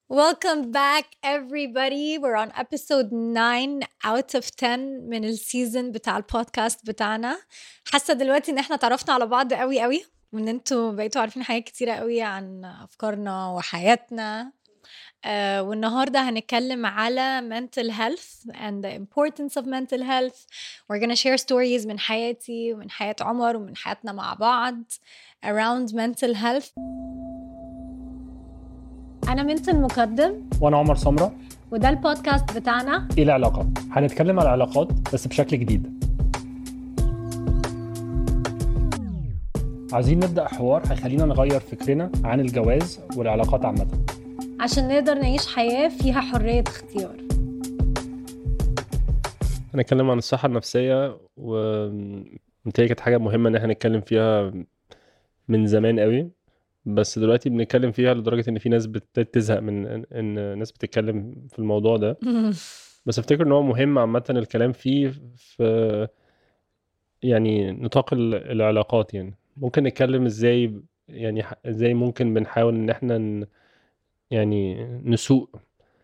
Welcome back everybody. We're on episode 9 out of 10 من السيزون بتاع البودكاست بتاعنا. حاسة دلوقتي ان احنا تعرفنا على بعض قوي قوي وان انتوا بقيتوا عارفين حاجات كتيرة قوي عن افكارنا وحياتنا. Uh, والنهارده هنتكلم على mental health and the importance of mental health. We're gonna share stories من حياتي ومن حياة عمر ومن حياتنا مع بعض around mental health. أنا منت المقدم وانا عمر سمره وده البودكاست بتاعنا ايه العلاقات هنتكلم على العلاقات بس بشكل جديد عايزين نبدا حوار هيخلينا نغير فكرنا عن الجواز والعلاقات عامه عشان نقدر نعيش حياة فيها حرية اختيار هنتكلم عن الصحة النفسية ومتهيألي كانت حاجة مهمة إن احنا نتكلم فيها من زمان قوي بس دلوقتي بنتكلم فيها لدرجة إن في ناس بتبتدي تزهق من إن إن الناس بتتكلم في الموضوع ده بس أفتكر إن هو مهم عامة الكلام فيه في يعني نطاق ال- العلاقات يعني ممكن نتكلم إزاي يعني ح- إزاي ممكن بنحاول إن احنا ن- يعني نسوق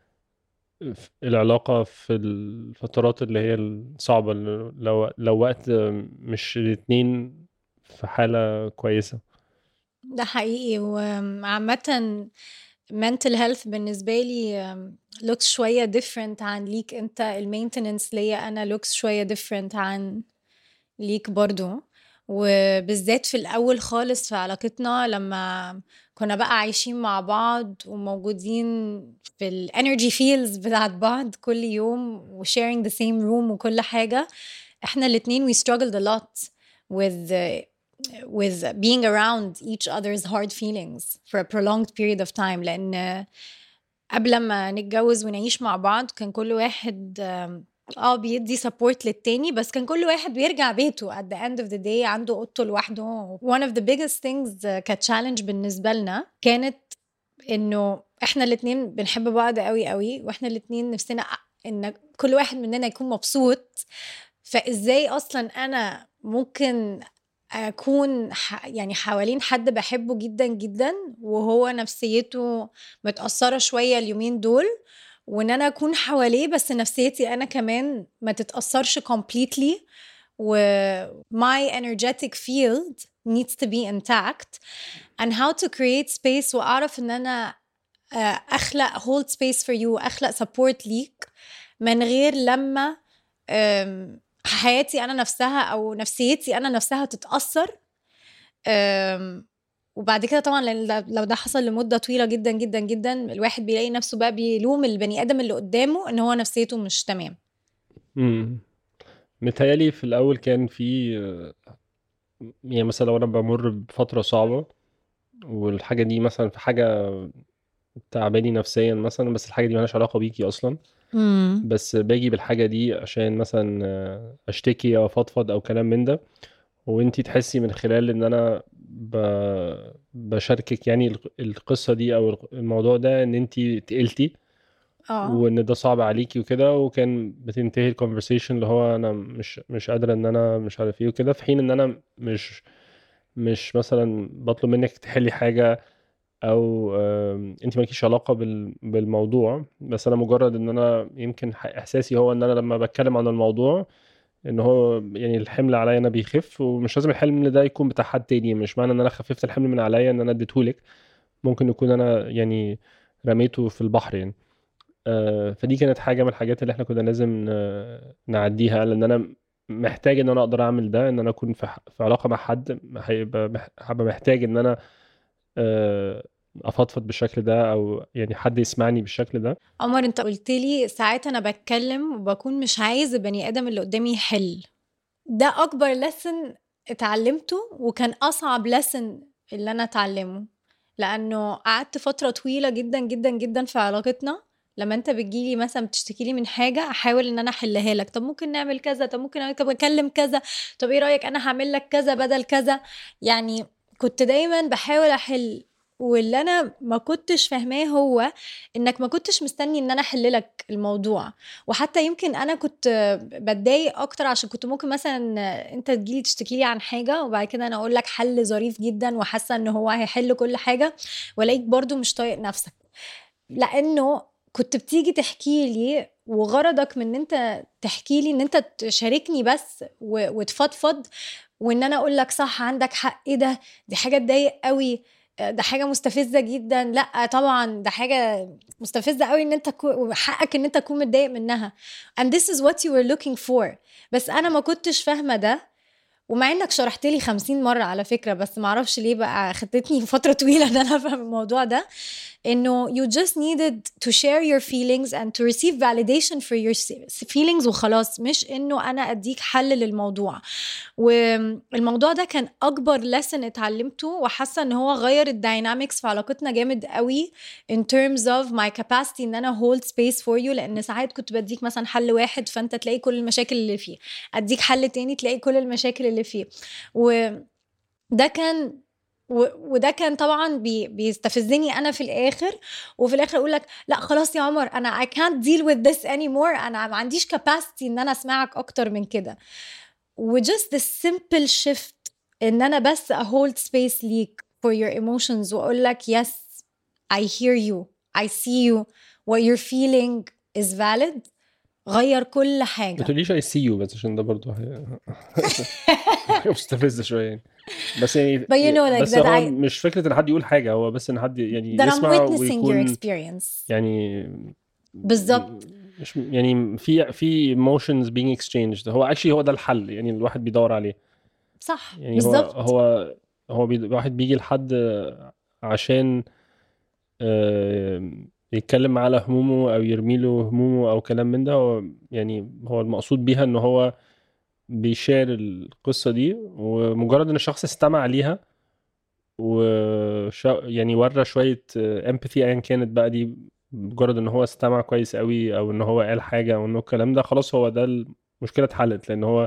في العلاقة في الفترات اللي هي الصعبة اللي لو لو وقت مش الاتنين في حالة كويسة ده حقيقي وعامة mental health بالنسبة لي um, looks شوية different عن ليك انت المينتننس ليا انا looks شوية different عن ليك برضو وبالذات في الأول خالص في علاقتنا لما كنا بقى عايشين مع بعض وموجودين في الانرجي فيلز بتاعت بعض كل يوم وشيرينج ذا سيم روم وكل حاجة احنا الاتنين we struggled a lot with uh, with being around each other's hard feelings for a prolonged period of time لأن قبل ما نتجوز ونعيش مع بعض كان كل واحد آم، اه بيدي سبورت للتاني بس كان كل واحد بيرجع بيته at the end of the day عنده اوضته لوحده one of the biggest things آه، كانت challenge بالنسبة لنا كانت انه احنا الاتنين بنحب بعض قوي قوي واحنا الاتنين نفسنا ان كل واحد مننا يكون مبسوط فازاي اصلا انا ممكن اكون ح... يعني حوالين حد بحبه جدا جدا وهو نفسيته متأثرة شوية اليومين دول وان انا اكون حواليه بس نفسيتي انا كمان ما تتأثرش completely و my energetic field needs to be intact and how to create space واعرف ان انا آه، اخلق hold space for you اخلق support ليك من غير لما آم، حياتي انا نفسها او نفسيتي انا نفسها تتاثر آم، وبعد كده طبعا لأن ده- لو ده حصل لمده طويله جدا جدا جدا الواحد بيلاقي نفسه بقى بيلوم البني ادم اللي قدامه ان هو نفسيته مش تمام امم متهيألي في الأول كان في يعني مثلا لو أنا بمر بفترة صعبة والحاجة دي مثلا في حاجة تعباني نفسيا مثلا بس الحاجة دي ملهاش علاقة بيكي أصلا بس باجي بالحاجة دي عشان مثلا آه، أشتكي أو أفضفض أو كلام من ده وانتي تحسي من خلال ان انا ب... بشاركك يعني الق- القصة دي او الموضوع ده ان انتي تقلتي اه وان ده صعب عليكي وكده وكان بتنتهي الكونفرسيشن اللي هو انا مش مش قادرة ان انا مش عارف ايه وكده في حين ان انا مش مش مثلا بطلب منك تحلي حاجة او آم، انت مالكيش علاقة بال... بالموضوع بس انا مجرد ان انا يمكن ح- احساسي هو ان انا لما بتكلم عن الموضوع ان هو يعني الحمل عليا انا بيخف ومش لازم الحمل ده يكون بتاع حد تاني مش معنى ان انا خففت الحمل من عليا ان انا اديتهولك ممكن يكون انا يعني رميته في البحر يعني آه، فدي كانت حاجة من الحاجات اللي احنا كنا لازم ن- نعديها لان انا محتاج ان انا اقدر اعمل ده ان انا اكون في ح- في علاقة مع حد هيبقى مح- هبقى محتاج ان انا آه، افضفض بالشكل ده او يعني حد يسمعني بالشكل ده عمر انت قلت لي ساعات انا بتكلم وبكون مش عايز البني ادم اللي قدامي يحل ده اكبر لسن اتعلمته وكان اصعب لسن اللي انا اتعلمه لانه قعدت فتره طويله جدا جدا جدا في علاقتنا لما انت بتجيلي مثلا بتشتكي لي من حاجه احاول ان انا احلها لك طب ممكن نعمل كذا طب ممكن نعمل طب اكلم كذا طب ايه رايك انا هعمل لك كذا بدل كذا يعني كنت دايما بحاول احل واللي انا ما كنتش فاهماه هو انك ما كنتش مستني ان انا احل لك الموضوع وحتى يمكن انا كنت بتضايق اكتر عشان كنت ممكن مثلا انت تجيلي تشتكي لي عن حاجه وبعد كده انا اقول لك حل ظريف جدا وحاسه ان هو هيحل كل حاجه والاقيك برضو مش طايق نفسك لانه كنت بتيجي تحكي لي وغرضك من ان انت تحكي لي ان انت تشاركني بس وتفضفض وان انا اقول لك صح عندك حق ايه ده دي حاجه تضايق قوي ده حاجه مستفزه جدا لا طبعا ده حاجه مستفزه قوي ان انت حقك ان انت تكون متضايق منها and this is what you were looking for بس انا ما كنتش فاهمه ده ومع انك شرحت لي 50 مره على فكره بس ما اعرفش ليه بقى خدتني فتره طويله ان انا افهم الموضوع ده انه you just needed to share your feelings and to receive validation for your feelings وخلاص مش انه انا اديك حل للموضوع والموضوع ده كان اكبر lesson اتعلمته وحاسه ان هو غير الداينامكس في علاقتنا جامد قوي in terms of my capacity ان انا hold space for you لان ساعات كنت بديك مثلا حل واحد فانت تلاقي كل المشاكل اللي فيه اديك حل تاني تلاقي كل المشاكل اللي فيه وده كان وده كان طبعا بي بيستفزني انا في الاخر وفي الاخر اقول لك لا خلاص يا عمر انا I can't deal with this anymore انا ما عنديش capacity ان انا اسمعك اكتر من كده وجست the simple shift ان انا بس hold space ليك for your emotions واقول لك yes I hear you I see you what you're feeling is valid غير كل حاجه ما تقوليش اي سي يو بس عشان ده برضه مستفزه شويه يعني بس يعني But you know like بس that هو I مش فكره ان حد يقول حاجه هو بس ان حد يعني that I'm يسمع witnessing your ويكون experience يعني بالظبط مش يعني في في emotions being exchanged هو actually هو ده الحل يعني الواحد بيدور عليه صح يعني بالظبط هو هو هو بي الواحد بيجي لحد عشان آه، يتكلم معاه على همومه او يرمي له همومه او كلام من ده هو يعني هو المقصود بيها ان هو بيشار القصه دي ومجرد ان الشخص استمع ليها و يعني ورى شويه امباثي ايا كانت بقى دي مجرد ان هو استمع كويس قوي او ان هو قال حاجه او انه الكلام ده خلاص هو ده المشكله اتحلت لان هو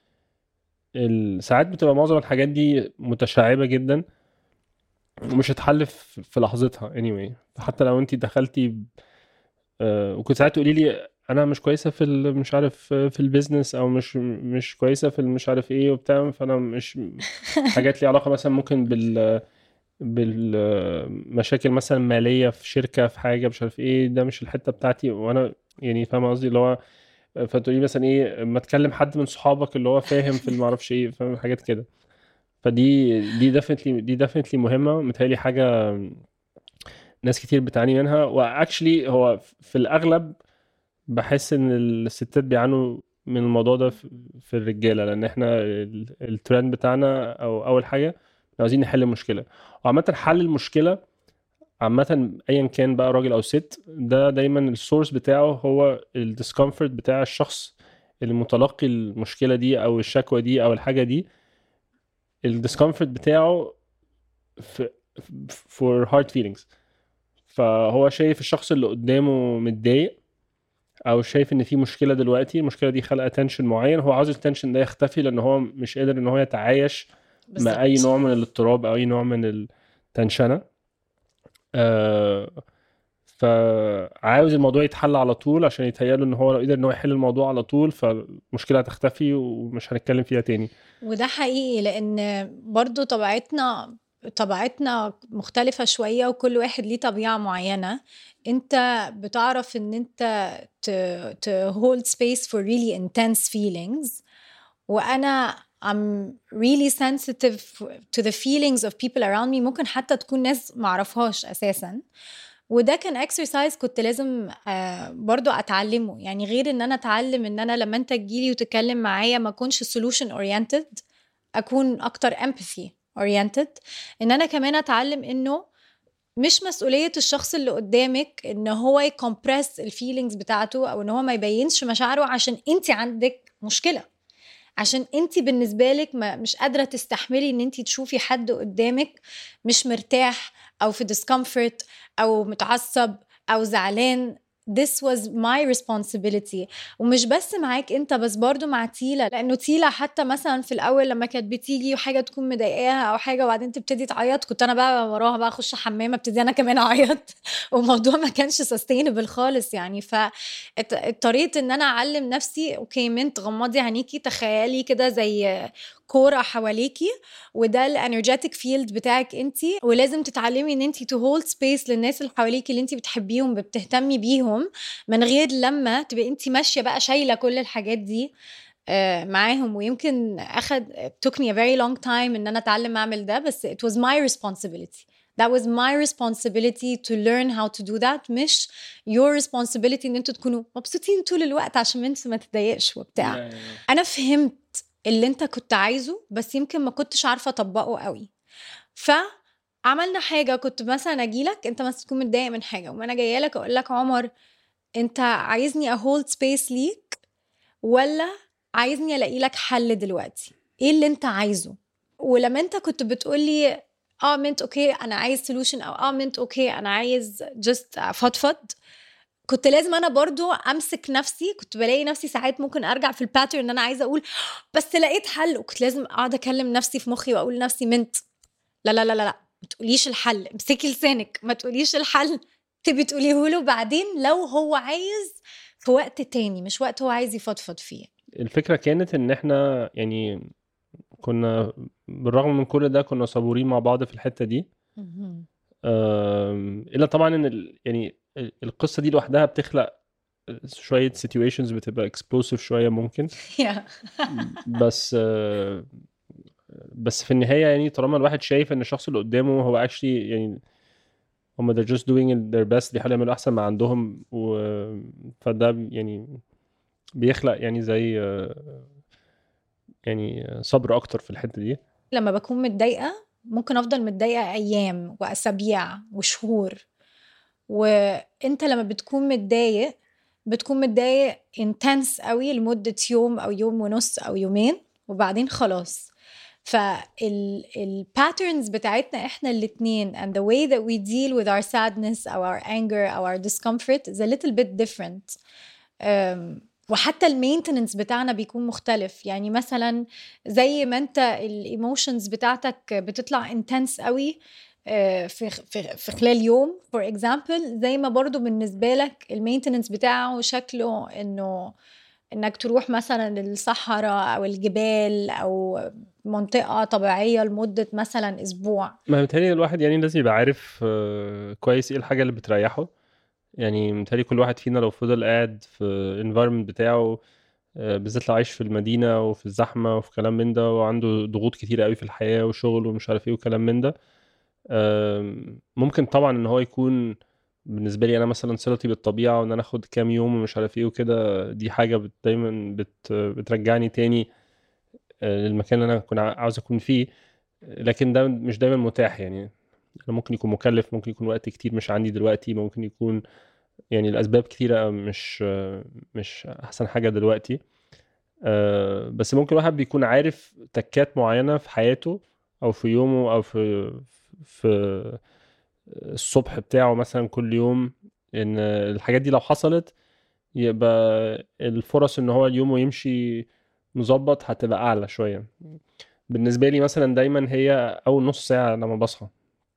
ال- ساعات بتبقى معظم الحاجات دي متشعبه جدا ومش هتحل في في لحظتها anyway فحتى لو انت دخلتي ب- آه، وكنت ساعات تقولي لي انا مش كويسه في ال- مش عارف في البيزنس او مش مش كويسه في مش عارف ايه وبتاع فانا مش حاجات ليها علاقه مثلا ممكن بال بالمشاكل مثلا ماليه في شركه في حاجه مش عارف ايه ده مش الحته بتاعتي وانا يعني فاهم قصدي اللي هو فتقولي مثلا ايه ما تكلم حد من صحابك اللي هو فاهم في المعرفش ايه فاهم حاجات كده فدي دي ديفنتلي دي ديفنتلي مهمه متهيألي حاجه ناس كتير بتعاني منها واكشلي هو في الاغلب بحس ان الستات بيعانوا من الموضوع ده في في الرجاله لان احنا ال- الترند بتاعنا او اول حاجه عاوزين نحل المشكله وعامه حل المشكله عامه ايا كان بقى راجل او ست ده دايما السورس بتاعه هو الديسكomfort بتاع الشخص اللي متلقي المشكله دي او الشكوى دي او الحاجه دي الديسكomfort بتاعه في for hard feelings فهو شايف الشخص اللي قدامه متضايق او شايف ان في مشكله دلوقتي المشكله دي خلقه تنشن معين هو عاوز التنشن ده يختفي لان هو مش قادر ان هو يتعايش مع اي بالظبط. نوع من الاضطراب او اي نوع من التنشنه آه فعاوز الموضوع يتحل على طول عشان يتهيأله ان هو لو قدر ان هو يحل الموضوع على طول فالمشكله هتختفي ومش هنتكلم فيها تاني وده حقيقي لان برضو طبيعتنا طبيعتنا مختلفة شوية وكل واحد ليه طبيعة معينة انت بتعرف ان انت ت, to hold space for really intense feelings وانا I'm really sensitive to the feelings of people around me ممكن حتى تكون ناس معرفهاش اساسا وده كان exercise كنت لازم آه، برضو اتعلمه يعني غير ان انا اتعلم ان انا لما انت تجيلي وتتكلم معايا ما اكونش solution oriented اكون اكتر empathy oriented ان انا كمان اتعلم انه مش مسؤولية الشخص اللي قدامك ان هو يكمبرس الفيلينجز بتاعته او ان هو ما يبينش مشاعره عشان انت عندك مشكلة عشان انت بالنسبة لك ما مش قادرة تستحملي ان انت تشوفي حد قدامك مش مرتاح او في discomfort او متعصب او زعلان this was my responsibility ومش بس معاك انت بس برضو مع تيلا لانه تيلا حتى مثلا في الاول لما كانت بتيجي وحاجه تكون مضايقاها او حاجه وبعدين تبتدي تعيط كنت انا بقى وراها بقى اخش حمام ابتدي انا كمان اعيط والموضوع ما كانش سستينبل خالص يعني فاضطريت ان انا اعلم نفسي اوكي منت غمضي عينيكي تخيلي كده زي كوره حواليكي وده الانرجيتك فيلد بتاعك انت ولازم تتعلمي ان انت تو هولد سبيس للناس اللي حواليكي اللي انت بتحبيهم بتهتمي بيهم من غير لما تبقي انت ماشيه بقى شايله كل الحاجات دي آه، معاهم ويمكن اخد took me a very long time ان انا اتعلم اعمل ده بس it was my responsibility that was my responsibility to learn how to do that مش your responsibility ان انتوا تكونوا مبسوطين طول الوقت عشان انت ما تتضايقش وبتاع انا فهمت اللي انت كنت عايزه بس يمكن ما كنتش عارفه اطبقه قوي فعملنا حاجه كنت مثلا اجي لك انت مثلا تكون متضايق من حاجه وانا جايه لك اقول لك عمر انت عايزني اهولد سبيس ليك ولا عايزني الاقي لك حل دلوقتي ايه اللي انت عايزه ولما انت كنت بتقولي اه منت اوكي انا عايز سولوشن او اه منت اوكي انا عايز جست فضفض كنت لازم انا برضو امسك نفسي كنت بلاقي نفسي ساعات ممكن ارجع في الباترن ان انا عايزه اقول بس لقيت حل وكنت لازم اقعد اكلم نفسي في مخي واقول لنفسي منت لا لا لا لا لا ما تقوليش الحل امسكي لسانك ما تقوليش الحل تبي تقوليه له بعدين لو هو عايز في وقت تاني مش وقت هو عايز يفضفض فيه الفكرة كانت إن إحنا يعني كنا بالرغم من كل ده كنا صبورين مع بعض في الحتة دي آم، إلا طبعا إن ال- يعني القصة دي لوحدها بتخلق شوية situations بتبقى explosive شوية ممكن بس آه، بس في النهاية يعني طالما الواحد شايف إن الشخص اللي قدامه هو actually يعني هم they're just doing their best بيحاولوا يعملوا أحسن ما عندهم و فده يعني بيخلق يعني زي آه، يعني صبر أكتر في الحتة دي لما بكون متضايقه ممكن افضل متضايقه ايام واسابيع وشهور وانت لما بتكون متضايق بتكون متضايق انتنس قوي لمده يوم او يوم ونص او يومين وبعدين خلاص فالباترنز بتاعتنا احنا الاتنين and the way that we deal with our sadness او our anger او our discomfort is a little bit different um, وحتى المينتننس بتاعنا بيكون مختلف يعني مثلا زي ما انت الايموشنز بتاعتك بتطلع انتنس قوي آه، في في في خلال يوم فور اكزامبل زي ما برضو بالنسبه لك المينتننس بتاعه شكله انه انك تروح مثلا الصحراء او الجبال او منطقه طبيعيه لمده مثلا اسبوع ما متهيألي الواحد يعني لازم يبقى عارف آه، كويس ايه الحاجة اللي بتريحه يعني متهيألي كل واحد فينا لو فضل قاعد في environment بتاعه آه، بالذات لو عايش في المدينة وفي الزحمة وفي كلام من ده وعنده ضغوط كتيرة قوي في الحياة وشغل ومش عارف ايه وكلام من ده آم، ممكن طبعا ان هو يكون بالنسبة لي انا مثلا صلتي بالطبيعة وان انا اخد كام يوم ومش عارف ايه وكده دي حاجة بت دايما بت بترجعني تاني آه، للمكان اللي انا كنت عاوز اكون فيه لكن ده مش دايما متاح يعني انا ممكن يكون مكلف ممكن يكون وقت كتير مش عندي دلوقتي ممكن يكون يعني الاسباب كتيرة مش مش احسن حاجة دلوقتي آه، بس ممكن الواحد بيكون عارف تكات معينة في حياته او في يومه او في في الصبح بتاعه مثلا كل يوم ان الحاجات دي لو حصلت يبقى الفرص ان هو يومه يمشي مظبط هتبقى اعلى شوية بالنسبة لي مثلا دايما هي اول نص ساعة لما بصحى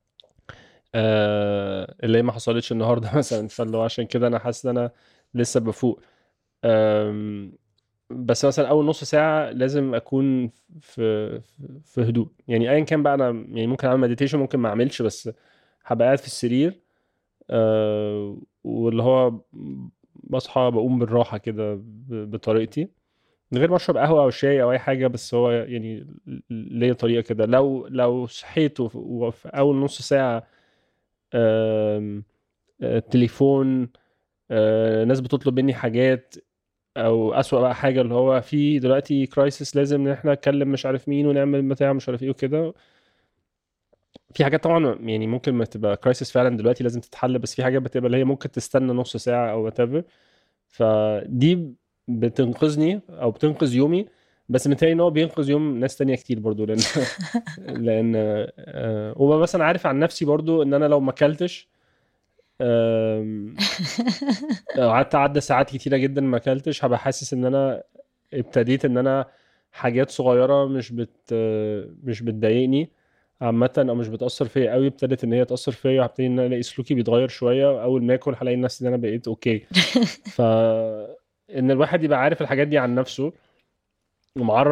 آه اللي هي ما حصلتش النهارده مثلا فاللي هو عشان كده انا حاسس ان انا لسه بفوق آم، بس مثلا اول نص ساعه لازم اكون في في هدوء يعني ايا كان بقى انا يعني ممكن اعمل مديتيشن ممكن ما اعملش بس هبقى قاعد في السرير آه واللي هو بصحى بقوم بالراحه كده ب- بطريقتي من غير ما اشرب قهوه او شاي او اي حاجه بس هو يعني ليا طريقه كده لو لو صحيت وف- وفي اول نص ساعه آم، آه، تليفون آه، ناس بتطلب مني حاجات او اسوأ بقى حاجه اللي هو في دلوقتي كرايسيس لازم ان احنا نتكلم مش عارف مين ونعمل بتاع مش عارف ايه وكده في حاجات طبعا يعني ممكن ما تبقى كرايسيس فعلا دلوقتي لازم تتحل بس في حاجات بتبقى اللي هي ممكن تستنى نص ساعه او وات ايفر فدي بتنقذني او بتنقذ يومي بس متهيألي ان هو بينقذ يوم ناس تانية كتير برضو لان لان آه، وببقى مثلا عارف عن نفسي برضو ان انا لو ما اكلتش آم، لو قعدت عدى ساعات كتيرة جدا ما اكلتش هبقى حاسس ان انا ابتديت ان انا حاجات صغيرة مش بت مش بتضايقني عامة او مش بتأثر فيا قوي ابتدت ان هي تأثر فيا وهبتدي ان انا الاقي سلوكي بيتغير شوية اول ما اكل هلاقي نفسي ان انا بقيت اوكي ف ان الواحد يبقى عارف الحاجات دي عن نفسه ومعرف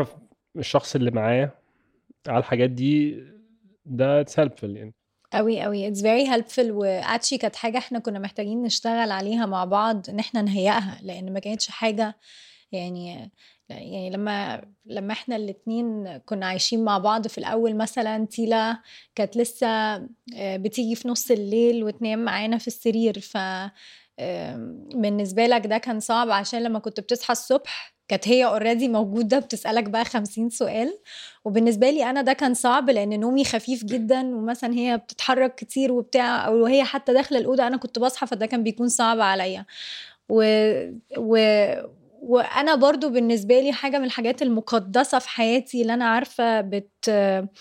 الشخص اللي معاه على الحاجات دي ده اتس هيلبفul يعني قوي قوي it's very helpful واتشي كانت حاجة احنا كنا محتاجين نشتغل عليها مع بعض ان احنا نهيئها لان ما كانتش حاجة يعني يعني لما لما احنا الاتنين كنا عايشين مع بعض في الاول مثلا تيلا كانت لسه آه، بتيجي في نص الليل وتنام معانا في السرير ف آم، بالنسبة لك ده كان صعب عشان لما كنت بتصحى الصبح كانت هي اوريدي موجودة بتسألك بقى خمسين سؤال وبالنسبة لي أنا ده كان صعب لأن نومي خفيف جدا ومثلا هي بتتحرك كتير وبتاع أو هي حتى داخلة الأوضة أنا كنت بصحى فده كان بيكون صعب عليا و... و... وأنا برضو بالنسبة لي حاجة من الحاجات المقدسة في حياتي اللي أنا عارفة بت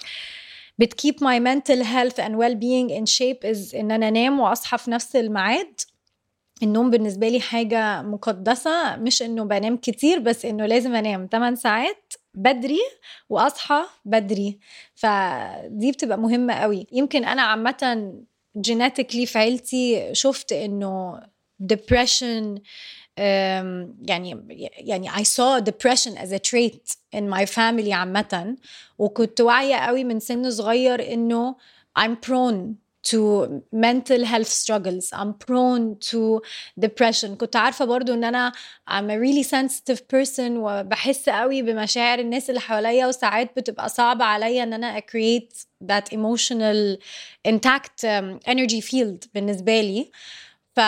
بت keep my mental health and well being in shape is إن أنا أنام وأصحى في نفس الميعاد النوم بالنسبة لي حاجة مقدسة مش إنه بنام كتير بس إنه لازم أنام 8 ساعات بدري واصحى بدري فدي بتبقى مهمه قوي يمكن انا عامه جيناتيكلي في عيلتي شفت انه depression um, يعني يعني I saw depression as a trait in my family عامة وكنت واعية قوي من سن صغير انه I'm prone to mental health struggles I'm prone to depression كنت عارفة برضو ان انا I'm a really sensitive person وبحس قوي بمشاعر الناس اللي حواليا وساعات بتبقى صعبة عليا ان انا create that emotional intact um, energy field بالنسبة لي ف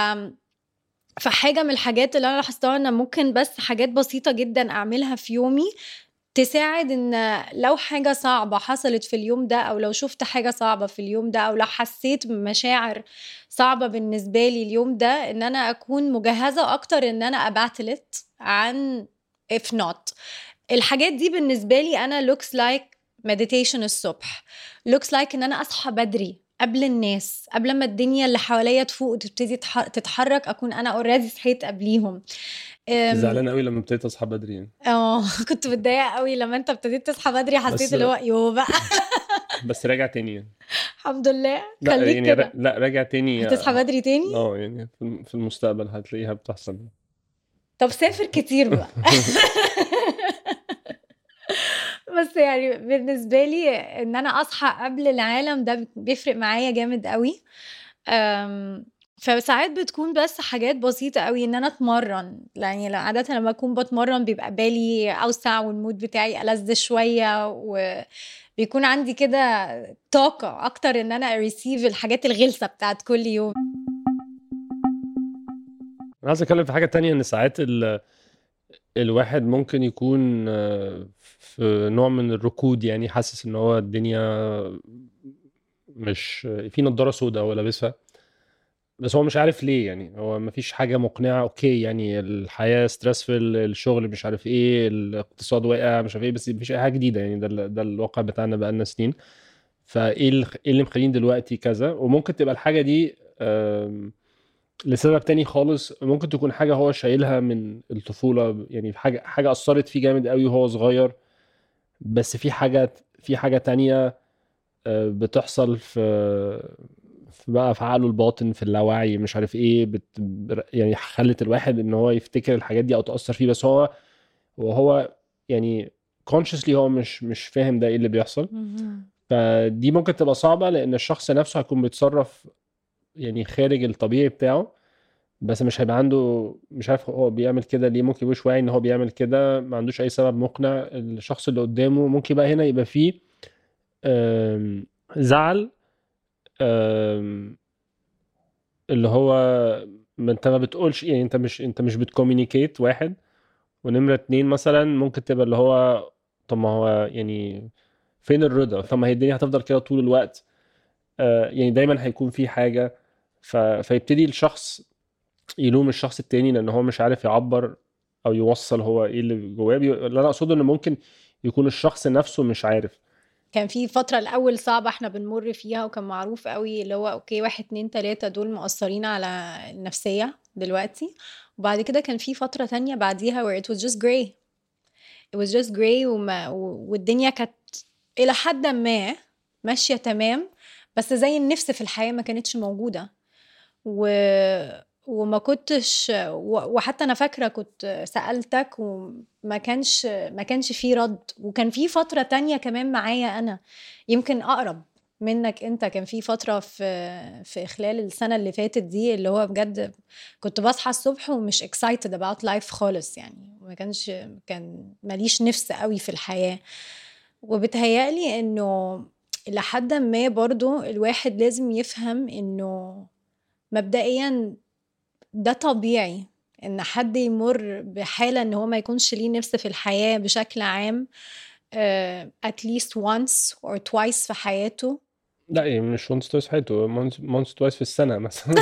فحاجة من الحاجات اللي انا لاحظتها ان ممكن بس حاجات بسيطة جدا اعملها في يومي تساعد ان لو حاجة صعبة حصلت في اليوم ده او لو شفت حاجة صعبة في اليوم ده او لو حسيت بمشاعر صعبة بالنسبة لي اليوم ده ان انا اكون مجهزة اكتر ان انا اباتلت عن if not الحاجات دي بالنسبة لي انا looks like meditation الصبح looks like ان انا اصحى بدري قبل الناس قبل ما الدنيا اللي حواليا تفوق وتبتدي تح- تتحرك اكون انا اوريدي صحيت قبليهم أم، زعلان قوي لما ابتديت اصحى بدري يعني اه كنت متضايقه قوي لما انت ابتديت تصحى بدري حسيت بس- اللي هو يو بقى بس راجع تاني يعني الحمد لله لا خليك يعني كده را- لا راجع تاني هتصحى بدري تاني اه يعني في الم- في المستقبل هتلاقيها بتحصل طب سافر كتير بقى بس يعني بالنسبة لي ان انا اصحى قبل العالم ده بيفرق معايا جامد قوي أم، فساعات بتكون بس حاجات بسيطة قوي ان انا اتمرن يعني عادة لما اكون بتمرن بيبقى بالي اوسع والمود بتاعي ألذ شوية وبيكون عندي كده طاقة اكتر ان انا اريسيف الحاجات الغلسة بتاعت كل يوم انا عايز اتكلم في حاجه تانية ان ساعات ال... الواحد ممكن يكون آه، في نوع من الركود يعني حاسس ان هو الدنيا مش في نضاره سوداء هو لابسها بس هو مش عارف ليه يعني هو مفيش حاجه مقنعه اوكي يعني الحياه ستريسفل الشغل مش عارف ايه الاقتصاد واقع مش عارف ايه بس مفيش اي حاجه جديده يعني ده ال- ده الواقع بتاعنا بقالنا سنين فايه ال- ايه اللي مخلين دلوقتي كذا وممكن تبقى الحاجه دي آم، لسبب تاني خالص ممكن تكون حاجة هو شايلها من الطفولة يعني حاجة حاجة أثرت فيه جامد قوي وهو صغير بس في حاجة في حاجة تانية آه، بتحصل في في بقى في عقله الباطن في اللاوعي مش عارف ايه بت يعني خلت الواحد ان هو يفتكر الحاجات دي او تأثر فيه بس هو وهو يعني consciously هو مش مش فاهم ده ايه اللي بيحصل فدي ممكن تبقى صعبة لأن الشخص نفسه هيكون بيتصرف يعني خارج الطبيعي بتاعه بس مش هيبقى عنده مش عارف هو بيعمل كده ليه ممكن يبقاش واعي ان هو بيعمل كده ما عندوش اي سبب مقنع الشخص اللي قدامه ممكن بقى هنا يبقى فيه آم، زعل آم، اللي هو ما انت ما بتقولش يعني انت مش انت مش بتكومينيكيت واحد ونمرة اتنين مثلا ممكن تبقى اللي هو طب ما هو يعني فين الرضا طب ما هي الدنيا هتفضل كده طول الوقت آه، يعني دايما هيكون في حاجة ف... فيبتدي الشخص يلوم الشخص التاني لان هو مش عارف يعبر او يوصل هو ايه اللي جواه بي- اللي انا اقصده ان ممكن يكون الشخص نفسه مش عارف كان في فترة الأول صعبة احنا بنمر فيها وكان معروف قوي اللي هو اوكي واحد اتنين تلاتة دول مؤثرين على النفسية دلوقتي وبعد كده كان في فترة تانية بعديها where it was just gray it was just gray وما و- والدنيا كانت إلى حد ما ماشية تمام بس زي النفس في الحياة ما كانتش موجودة و... وما كنتش و- وحتى انا فاكره كنت سالتك وما كانش ما كانش في رد وكان في فتره تانية كمان معايا انا يمكن اقرب منك انت كان في فتره في في خلال السنه اللي فاتت دي اللي هو بجد كنت بصحى الصبح ومش excited about life خالص يعني ما كانش كان ماليش نفس قوي في الحياه وبتهيألي انه لحد ما برضو الواحد لازم يفهم انه مبدئيا ده طبيعي ان حد يمر بحالة ان هو ما يكونش ليه نفس في الحياة بشكل عام uh, at least once or twice في حياته لا يعني مش once twice في حياته once once twice في السنة مثلا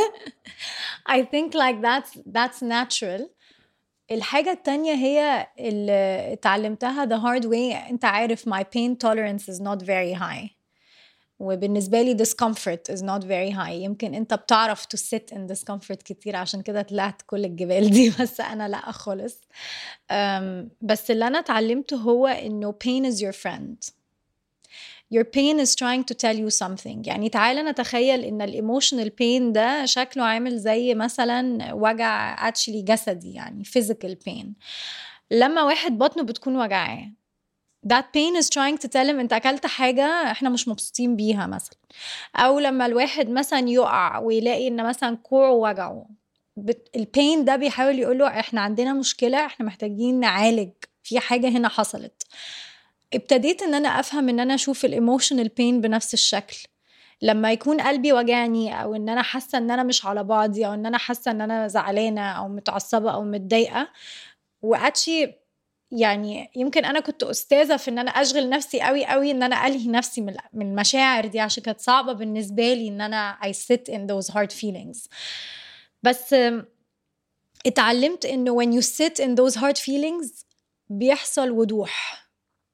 I think like that's that's natural الحاجة التانية هي اللي اتعلمتها the hard way انت عارف my pain tolerance is not very high وبالنسبة لي discomfort is not very high يمكن انت بتعرف to sit in discomfort كتير عشان كده طلعت كل الجبال دي بس انا لا خالص um, بس اللي انا اتعلمته هو انه pain is your friend your pain is trying to tell you something يعني تعالى نتخيل ان الايموشنال pain ده شكله عامل زي مثلا وجع actually جسدي يعني physical pain لما واحد بطنه بتكون وجعاه that pain is trying to tell him انت اكلت حاجة احنا مش مبسوطين بيها مثلا او لما الواحد مثلا يقع ويلاقي ان مثلا كوعه وجعه بت- البين ده بيحاول يقول له احنا عندنا مشكلة احنا محتاجين نعالج في حاجة هنا حصلت ابتديت ان انا افهم ان انا اشوف الايموشنال بين بنفس الشكل لما يكون قلبي وجعني او ان انا حاسه ان انا مش على بعضي او ان انا حاسه ان انا زعلانه او متعصبه او متضايقه واتشي يعني يمكن انا كنت استاذه في ان انا اشغل نفسي قوي قوي ان انا الهي نفسي من من المشاعر دي عشان كانت صعبه بالنسبه لي ان انا I sit in those hard feelings بس أم، اتعلمت انه when you sit in those hard feelings بيحصل وضوح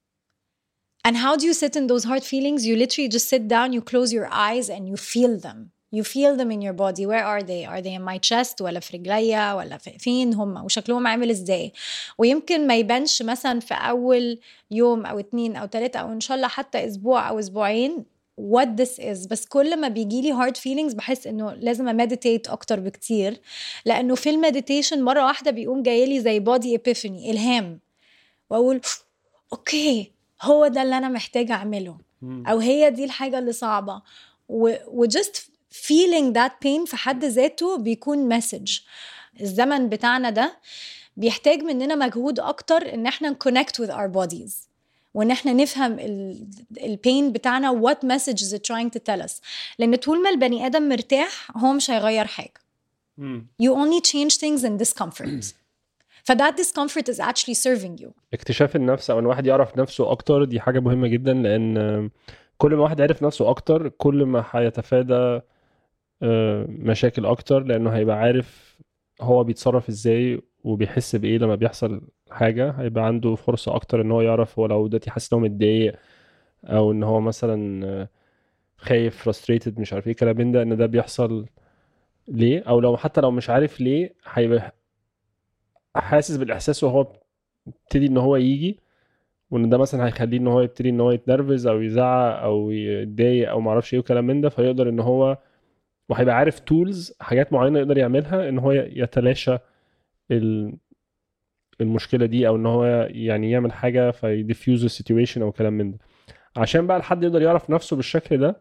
And how do you sit in those hard feelings? You literally just sit down, you close your eyes and you feel them. You feel them in your body. Where are they? Are they in my chest ولا في رجليا ولا في فين هم وشكلهم عامل ازاي؟ ويمكن ما يبانش مثلا في أول يوم أو اتنين أو تلاتة أو إن شاء الله حتى أسبوع أو أسبوعين what this is بس كل ما بيجي لي hard feelings بحس انه لازم امديتيت اكتر بكتير لانه في المديتيشن مره واحده بيقوم جاي لي زي body epiphany الهام واقول اوكي هو ده اللي انا محتاجه اعمله او هي دي الحاجه اللي صعبه و, و just feeling that pain في حد ذاته بيكون مسج الزمن بتاعنا ده بيحتاج مننا مجهود اكتر ان احنا نكونكت with our bodies وان احنا نفهم البين بتاعنا what message is it trying to tell us لان طول ما البني ادم مرتاح هو مش هيغير حاجه you only change things in discomfort فده discomfort is actually serving you اكتشاف النفس او ان الواحد يعرف نفسه اكتر دي حاجه مهمه جدا لان كل ما واحد عرف نفسه اكتر كل ما هيتفادى آه، مشاكل اكتر لانه هيبقى عارف هو بيتصرف ازاي وبيحس بايه لما بيحصل حاجه هيبقى عنده فرصه اكتر ان هو يعرف هو لو دلوقتي حاسس ان هو متضايق او ان هو مثلا آه، خايف frustrated مش عارف ايه كلام من ده ان ده بيحصل ليه او لو حتى لو مش عارف ليه هيبقى حاسس بالاحساس وهو يبتدي ان هو يجي وان ده مثلا هيخليه ان هو يبتدي ان هو يتنرفز او يزعق او يتضايق او معرفش ايه وكلام من ده فيقدر ان هو وهيبقى عارف تولز حاجات معينه يقدر يعملها ان هو يتلاشى ال- المشكله دي او ان هو يعني يعمل حاجه فيديفيوز السيتويشن او كلام من ده عشان بقى الحد يقدر يعرف نفسه بالشكل ده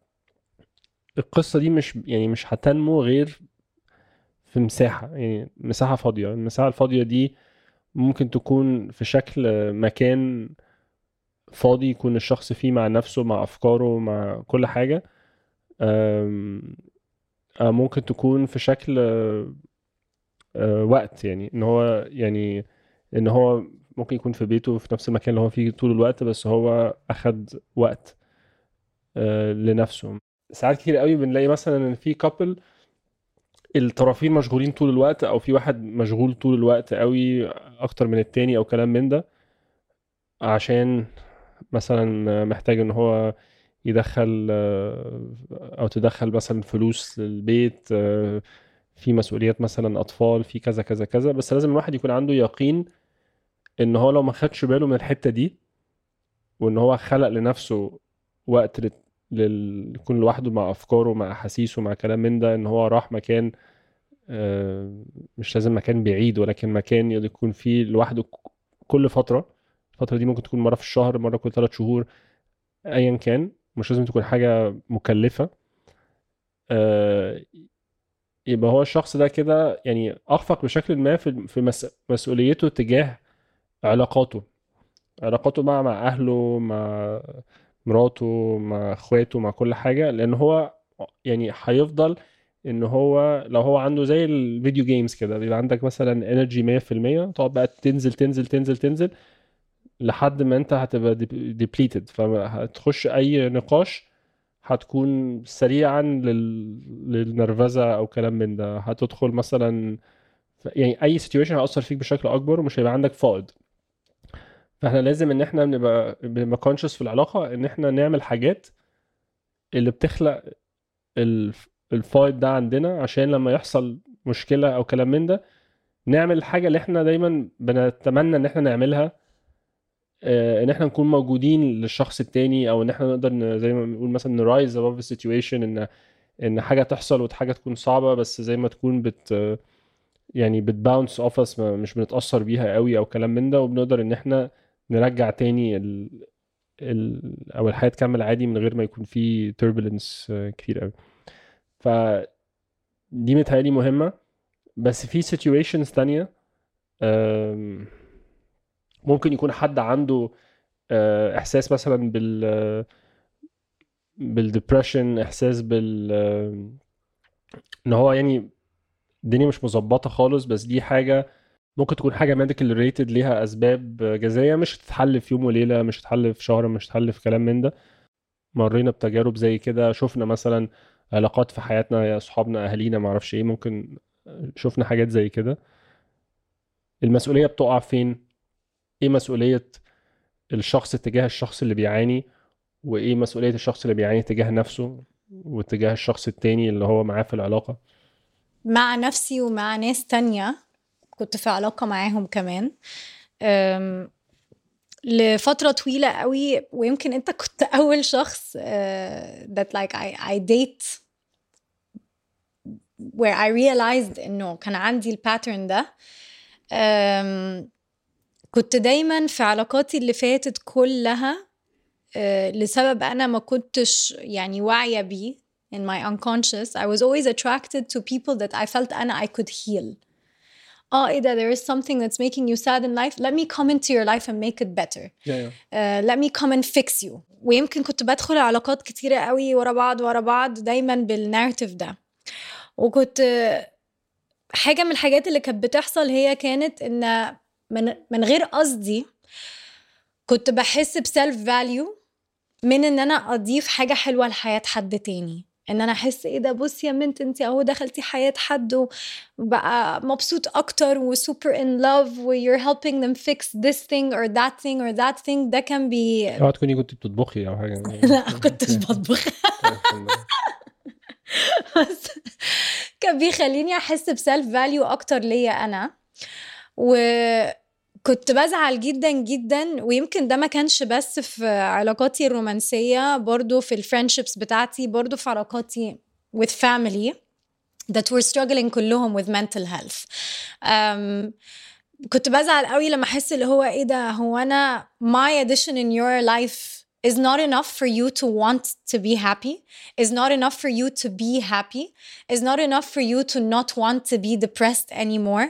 القصه دي مش يعني مش هتنمو غير في مساحه يعني مساحه فاضيه المساحه الفاضيه دي ممكن تكون في شكل مكان فاضي يكون الشخص فيه مع نفسه مع أفكاره مع كل حاجة أم، أه، ممكن تكون في شكل أه، أه، وقت يعني ان هو يعني ان هو ممكن يكون في بيته في نفس المكان اللي هو فيه طول الوقت بس هو اخد وقت أه، لنفسه ساعات كتير قوي بنلاقي مثلا ان في كابل الطرفين مشغولين طول الوقت او في واحد مشغول طول الوقت قوي اكتر من التاني او كلام من ده عشان مثلا محتاج ان هو يدخل آه، او تدخل مثلا فلوس للبيت آه، في مسؤوليات مثلا اطفال في كذا كذا كذا بس لازم الواحد يكون عنده يقين ان هو لو ما خدش باله من الحتة دي وان هو خلق لنفسه وقت لل... لل... يكون لوحده مع افكاره مع احاسيسه مع كلام من ده ان هو راح مكان آه، مش لازم مكان بعيد ولكن مكان يكون فيه لوحده ك- كل فترة الفترة دي ممكن تكون مرة في الشهر مرة كل ثلاث شهور أيا كان مش لازم تكون حاجة مكلفة آه، يبقى هو الشخص ده كده يعني أخفق بشكل ما في في مس- مسؤوليته تجاه علاقاته علاقاته بقى مع أهله مع مراته مع اخواته مع كل حاجة لأن هو يعني هيفضل ان هو لو هو عنده زي الفيديو جيمز كده بيبقى عندك مثلا انرجي 100% تقعد بقى تنزل تنزل تنزل تنزل لحد ما انت هتبقى ديبليتد فهتخش اي نقاش هتكون سريعا لل... للنرفزه او كلام من ده هتدخل مثلا ف- يعني اي سيتويشن هيأثر فيك بشكل اكبر ومش هيبقى عندك فائض فاحنا لازم ان احنا بنبقى بنبقى كونشس في العلاقه ان احنا نعمل حاجات اللي بتخلق الف- الفايت ده عندنا عشان لما يحصل مشكله او كلام من ده نعمل الحاجه اللي احنا دايما بنتمنى ان احنا نعملها آه، ان احنا نكون موجودين للشخص التاني او ان احنا نقدر ن- زي ما بنقول مثلا نرايز above the situation ان ان حاجه تحصل وحاجه تكون صعبه بس زي ما تكون بت يعني بتباونس اوف اس مش بنتاثر بيها قوي او كلام من ده وبنقدر ان احنا نرجع تاني ال... ال... او الحياه تكمل عادي من غير ما يكون في turbulence آه، كتير قوي ف دي متهيألي مهمة بس في situations تانية آم، ممكن يكون حد عنده آه، إحساس مثلا بال بالدبريشن إحساس بال آم، إن هو يعني الدنيا مش مظبطة خالص بس دي حاجة ممكن تكون حاجة medical related ليها أسباب جذرية مش هتتحل في يوم وليلة مش هتتحل في شهر مش هتتحل في كلام من ده مرينا بتجارب زي كده شفنا مثلا علاقات في حياتنا يا اصحابنا اهالينا ما اعرفش ايه ممكن شفنا حاجات زي كده المسؤولية بتقع فين ايه مسؤولية الشخص تجاه الشخص اللي بيعاني وايه مسؤولية الشخص اللي بيعاني تجاه نفسه وتجاه الشخص التاني اللي هو معاه في العلاقة مع نفسي ومع ناس تانية كنت في علاقة معاهم كمان أم، لفترة طويلة قوي ويمكن انت كنت اول شخص uh, that like I, I date where I realized انه كان عندي الباترن ده أم، كنت دايما في علاقاتي اللي فاتت كلها آه، لسبب انا ما كنتش يعني واعيه بيه in my unconscious I was always attracted to people that I felt انا I could heal اه ايه ده there is something that's making you sad in life let me come into your life and make it better uh, let me come and fix you ويمكن كنت بدخل علاقات كتيرة قوي ورا بعض ورا بعض دايما بالنارتيف ده وكنت آه، حاجة من الحاجات اللي كانت بتحصل هي كانت ان من, من غير قصدي كنت بحس بسيلف فاليو من ان انا اضيف حاجة حلوة لحياة حد تاني ان انا احس ايه ده بصي يا بنت انت اهو دخلتي حياة حد وبقى مبسوط اكتر وسوبر ان لاف و you're helping them fix this thing or that thing or that thing ده كان بي اوعى تكوني كنت بتطبخي او حاجة لا ما كنتش بطبخ بس كان بيخليني احس بسيلف فاليو اكتر ليا انا وكنت بزعل جدا جدا ويمكن ده ما كانش بس في علاقاتي الرومانسية برضو في الفريندشيبس بتاعتي برضو في علاقاتي with family that were struggling كلهم with mental health um, كنت بزعل قوي لما احس اللي هو ايه ده هو انا my addition in your life is not enough for you to want to be happy is not enough for you to be happy is not enough for you to not want to be depressed anymore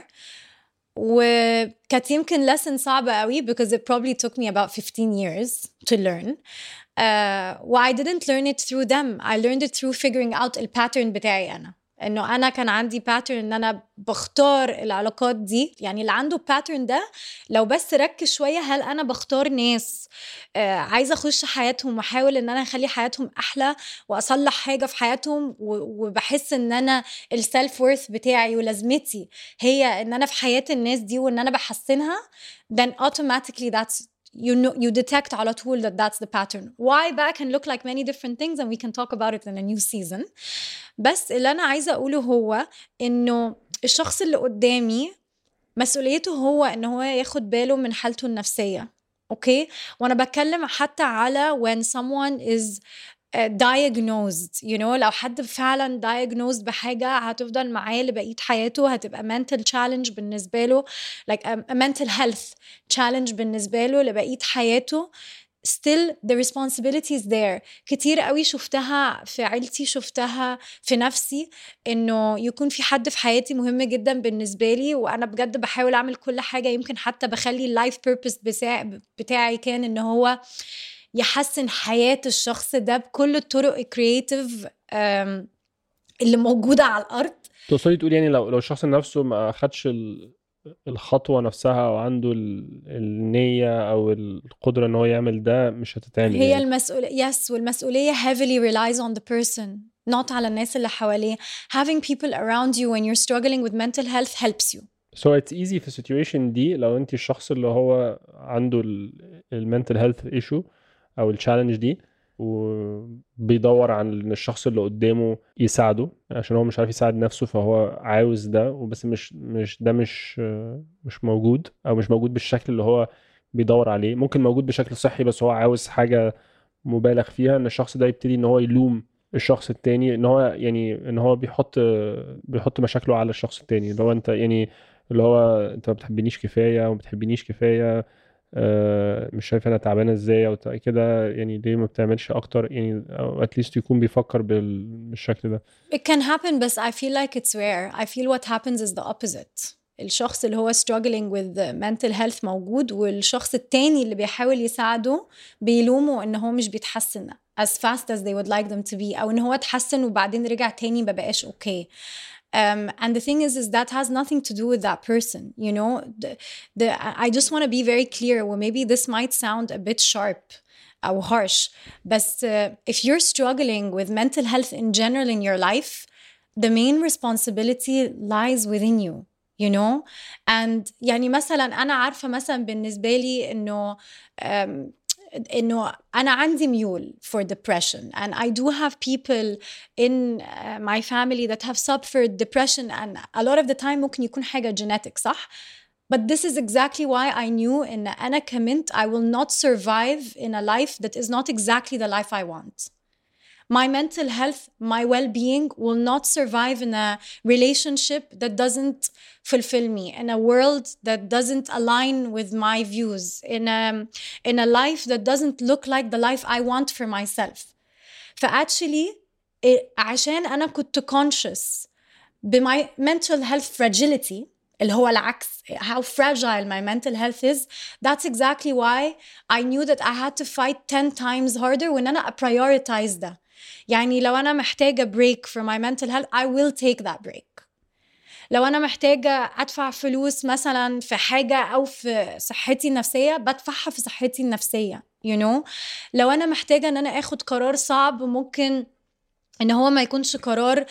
وكانت يمكن lesson صعبة قوي because it probably took me about 15 years to learn uh, و I didn't learn it through them I learned it through figuring out الباترن بتاعي أنا انه انا كان عندي باترن ان انا بختار العلاقات دي يعني اللي عنده باترن ده لو بس ركز شويه هل انا بختار ناس آه عايزه اخش حياتهم واحاول ان انا اخلي حياتهم احلى واصلح حاجه في حياتهم و- وبحس ان انا السيلف وورث بتاعي ولازمتي هي ان انا في حياه الناس دي وان انا بحسنها then automatically that's you know you detect على طول that that's the pattern why that can look like many different things and we can talk about it in a new season بس اللي انا عايزه اقوله هو انه الشخص اللي قدامي مسؤوليته هو ان هو ياخد باله من حالته النفسيه اوكي وانا بتكلم حتى على when someone is diagnosed you know لو حد فعلا diagnosed بحاجة هتفضل معاه لبقية حياته هتبقى mental challenge بالنسبة له like a, a mental health challenge بالنسبة له لبقية حياته still the responsibility is there كتير قوي شفتها في عيلتي شفتها في نفسي انه يكون في حد في حياتي مهم جدا بالنسبه لي وانا بجد بحاول اعمل كل حاجه يمكن حتى بخلي اللايف بيربز بتاعي كان ان هو يحسن حياه الشخص ده بكل الطرق الكرييتيف اللي موجوده على الارض تقصدي تقول يعني لو لو الشخص نفسه ما خدش ال- الخطوة نفسها أو عنده ال- النية أو القدرة إن هو يعمل ده مش هتتعمل هي يعني. المسؤولية يس والمسؤولية heavily relies on the person not على الناس اللي حواليه having people around you when you're struggling with mental health helps you So it's easy في situation دي لو انت الشخص اللي هو عنده المنتل هيلث ايشو او التشالنج دي وبيدور عن ان الشخص اللي قدامه يساعده عشان هو مش عارف يساعد نفسه فهو عاوز ده وبس مش مش ده مش مش موجود او مش موجود بالشكل اللي هو بيدور عليه ممكن موجود بشكل صحي بس هو عاوز حاجة مبالغ فيها ان الشخص ده يبتدي ان هو يلوم الشخص التاني ان هو يعني ان هو بيحط بيحط مشاكله على الشخص التاني اللي هو انت يعني اللي هو انت ما بتحبنيش كفايه وما بتحبنيش كفايه آه، مش شايف انا تعبانه ازاي او تا- كده يعني ليه ما بتعملش اكتر يعني او اتليست يكون بيفكر بال- بالشكل ده It can happen بس I feel like it's rare I feel what happens is the opposite الشخص اللي هو struggling with mental health موجود والشخص التاني اللي بيحاول يساعده بيلومه ان هو مش بيتحسن as fast as they would like them to be او ان هو اتحسن وبعدين رجع تاني ما بقاش okay um, and the thing is is that has nothing to do with that person you know the, the, I just want to be very clear well maybe this might sound a bit sharp or harsh but uh, if you're struggling with mental health in general in your life the main responsibility lies within you you know and يعني مثلا انا عارفه مثلا بالنسبه لي انه um, انه انا عندي ميول for depression and I do have people in uh, my family that have suffered depression and a lot of the time ممكن يكون حاجه genetic صح But this is exactly why I knew in أنا كمنت I will not survive in a life that is not exactly the life I want. My mental health, my well being will not survive in a relationship that doesn't fulfill me, in a world that doesn't align with my views, in a, in a life that doesn't look like the life I want for myself. فactually عشان أنا كنت conscious بماي mental health fragility اللي هو العكس how fragile my mental health is that's exactly why I knew that I had to fight 10 times harder وان انا prioritize ده يعني لو انا محتاجة break for my mental health I will take that break لو انا محتاجة ادفع فلوس مثلا في حاجة او في صحتي النفسية بدفعها في صحتي النفسية you know لو انا محتاجة ان انا اخد قرار صعب ممكن ان هو ما يكونش قرار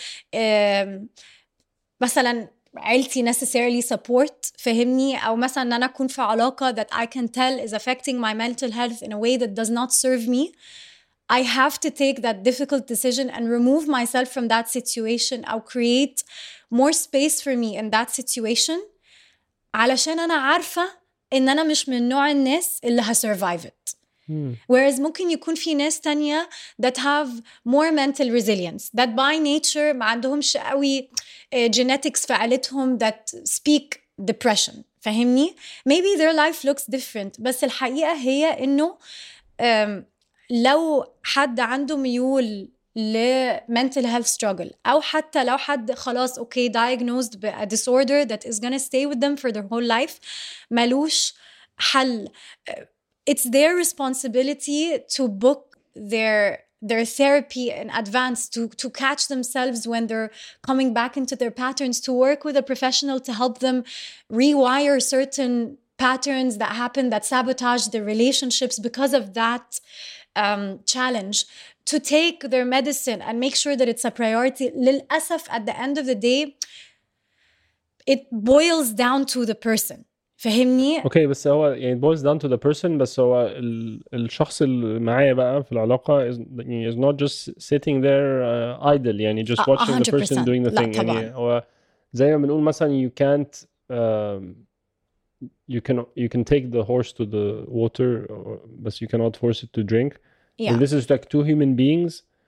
مثلا عيلتي necessarily support فهمني او مثلا ان انا اكون في علاقه that I can tell is affecting my mental health in a way that does not serve me I have to take that difficult decision and remove myself from that situation or create more space for me in that situation علشان انا عارفه ان انا مش من نوع الناس اللي هسرفايف it Whereas ممكن يكون في ناس تانية that have more mental resilience that by nature ما عندهمش قوي genetics في عيلتهم that speak depression فاهمني؟ Maybe their life looks different بس الحقيقة هي إنه um, لو حد عنده ميول ل mental health struggle أو حتى لو حد خلاص okay diagnosed ب a disorder that is gonna stay with them for their whole life ملوش حل it's their responsibility to book their their therapy in advance to to catch themselves when they're coming back into their patterns to work with a professional to help them rewire certain patterns that happen that sabotage their relationships because of that um, challenge to take their medicine and make sure that it's a priority للأسف at the end of the day it boils down to the person فهمني؟ اوكي بس هو يعني boils down to the person بس هو ال, الشخص اللي معايا بقى في العلاقة is, يعني is not just sitting there uh, idle يعني just A- a watching the hundred person percent. doing the لا thing طبعاً. يعني هو زي ما بنقول مثلا you can't um, you can you can take the horse to the water or, بس you cannot force it to drink Yeah. and this is like two human beings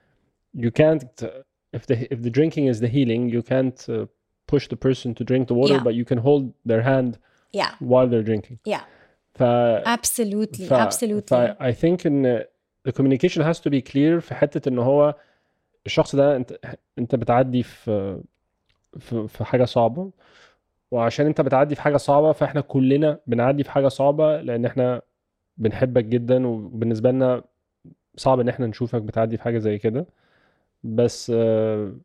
you can't if the if the drinking is the healing you can't uh, push the person to drink the water Yeah. but you can hold their hand yeah while they're drinking yeah ف absolutely ف absolutely ف I think ان the communication has to be clear في حتة ان هو الشخص ده انت انت بتعدي في في, في حاجة صعبة وعشان انت بتعدي في حاجة صعبة فاحنا كلنا بنعدي في حاجة صعبة لان احنا بنحبك جدا وبالنسبة لنا صعب ان احنا نشوفك بتعدي في حاجة زي كده بس آه،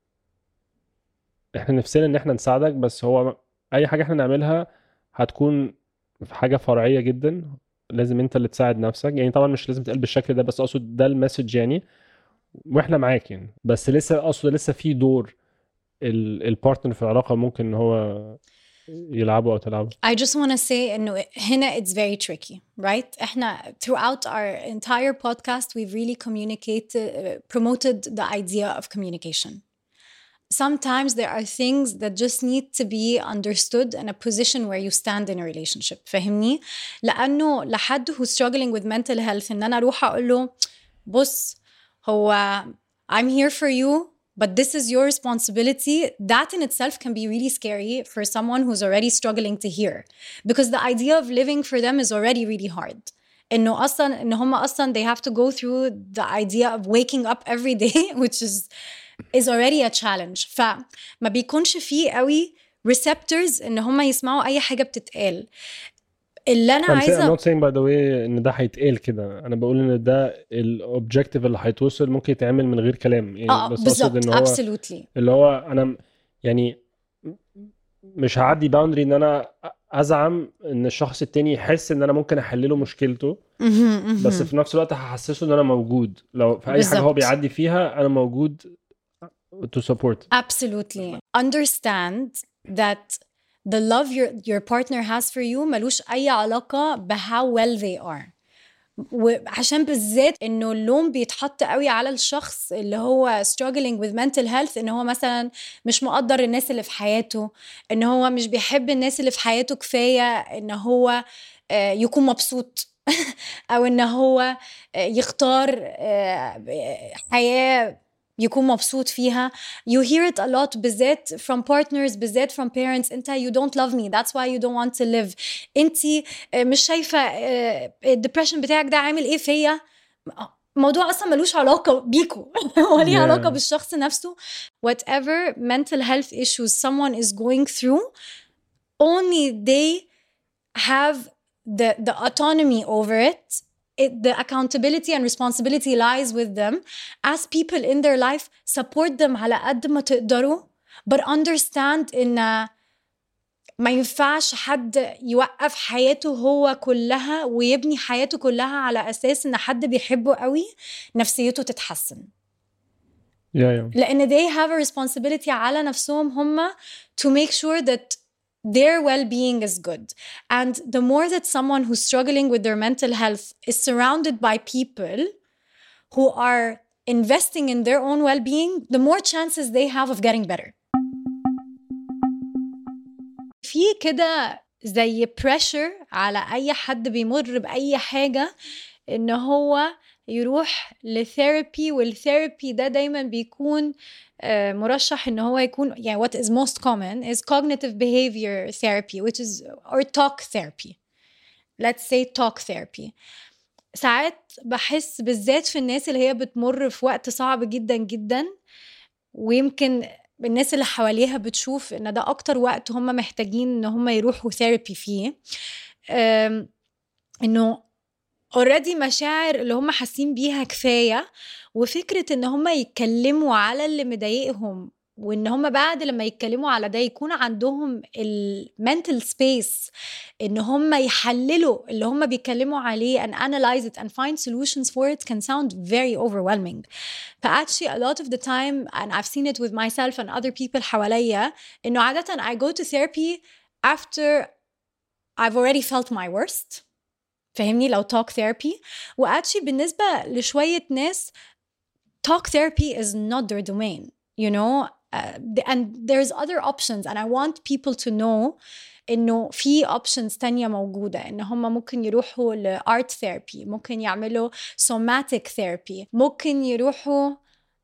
احنا نفسنا ان احنا نساعدك بس هو اي حاجة احنا نعملها هتكون في حاجة فرعية جدا لازم انت اللي تساعد نفسك يعني طبعا مش لازم تقل بالشكل ده بس اقصد ده المسج يعني واحنا معاك يعني بس لسه اقصد لسه في دور ال- البارتنر في العلاقة ممكن ان هو يلعبه او تلعبه I just want to say انه هنا it's very tricky right احنا throughout our entire podcast we've really communicated uh, promoted the idea of communication sometimes there are things that just need to be understood in a position where you stand in a relationship فاهمني لانه لحد who's struggling with mental health ان انا اروح اقول له بص هو I'm here for you but this is your responsibility that in itself can be really scary for someone who's already struggling to hear because the idea of living for them is already really hard انه اصلا ان هم اصلا they have to go through the idea of waking up every day which is is already a challenge فما بيكونش فيه قوي receptors ان هم يسمعوا اي حاجه بتتقال اللي انا I'm, saying, I'm عايزه not saying by the way ان ده هيتقال كده انا بقول ان ده الاوبجيكتيف اللي هيتوصل ممكن يتعمل من غير كلام يعني اه بس اقصد بالظبط ان هو absolutely اللي هو انا م- يعني مش هعدي باوندري ان انا ازعم ان الشخص التاني يحس ان انا ممكن احل له مشكلته مهم، مهم. بس في نفس الوقت هحسسه ان انا موجود لو في اي حاجه هو بالظبط. بيعدي فيها انا موجود to support Absolutely. Understand that the love your your partner has for you ملوش أي علاقة ب how well they are. وعشان بالذات انه اللوم بيتحط قوي على الشخص اللي هو struggling with mental health ان هو مثلا مش مقدر الناس اللي في حياته ان هو مش بيحب الناس اللي في حياته كفايه ان هو آه، يكون مبسوط او ان هو آه، يختار آه، حياه يكون مبسوط فيها you hear it a lot بالذات from partners بالذات from parents انت you don't love me that's why you don't want to live انت مش شايفه آه، الدبريشن بتاعك ده عامل ايه فيا الموضوع اصلا ملوش علاقه بيكو هو ليه Yeah. علاقه بالشخص نفسه whatever mental health issues someone is going through only they have the the autonomy over it it, the accountability and responsibility lies with them as people in their life support them على قد ما تقدروا but understand ان ما ينفعش حد يوقف حياته هو كلها ويبني حياته كلها على اساس ان حد بيحبه قوي نفسيته تتحسن yeah, yeah. لان they have a responsibility على نفسهم هم to make sure that their well-being is good and the more that someone who's struggling with their mental health is surrounded by people who are investing in their own well-being the more chances they have of getting better في كده زي pressure على اي حد بيمر باي حاجه ان هو يروح لثيرابي والثيرابي ده دايما بيكون آه، مرشح ان هو يكون يعني what is most common is cognitive behavior therapy which is or talk therapy let's say talk therapy ساعات بحس بالذات في الناس اللي هي بتمر في وقت صعب جدا جدا ويمكن الناس اللي حواليها بتشوف ان ده اكتر وقت هم محتاجين ان هم يروحوا ثيرابي فيه أم، انه اوريدي مشاعر اللي هم حاسين بيها كفايه وفكره ان هم يتكلموا على اللي مضايقهم وان هم بعد لما يتكلموا على ده يكون عندهم المنتل سبيس ان هم يحللوا اللي هم بيتكلموا عليه and analyze it and find solutions for it can sound very overwhelming ف actually a lot of the time and I've seen it with myself and other people حواليا انه عادة I go to therapy after I've already felt my worst فاهمني لو talk therapy واكشلي بالنسبة لشوية ناس talk therapy is not their domain you know uh, and there's other options and I want people to know انه في options تانية موجودة ان هم ممكن يروحوا ل art therapy ممكن يعملوا somatic therapy ممكن يروحوا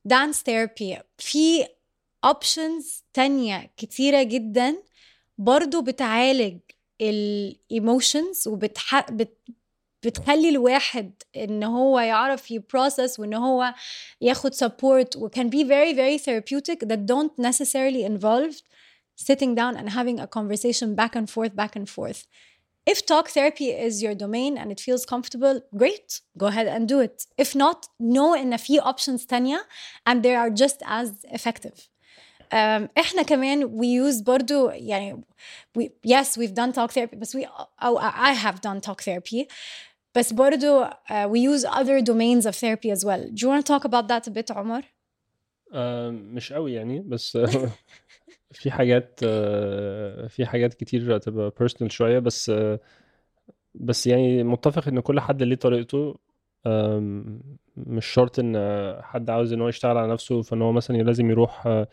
dance therapy في options تانية كتيرة جدا برضو بتعالج الايموشنز وبتح... بت... بتخلي الواحد ان هو يعرف يبروسس وان هو ياخد support و can be very very therapeutic that don't necessarily involve sitting down and having a conversation back and forth back and forth if talk therapy is your domain and it feels comfortable great go ahead and do it if not know ان في options تانية and they are just as effective um, احنا كمان we use برضو يعني we, yes we've done talk therapy بس we أو I have done talk therapy بس برضو uh, we use other domains of therapy as well do you want to talk about that a bit عمر؟ آه، مش قوي يعني بس في حاجات آه، في حاجات كتير هتبقى بيرسونال شويه بس آه، بس يعني متفق ان كل حد ليه طريقته آم، مش شرط ان حد عاوز ان هو يشتغل على نفسه فان هو مثلا لازم يروح آه،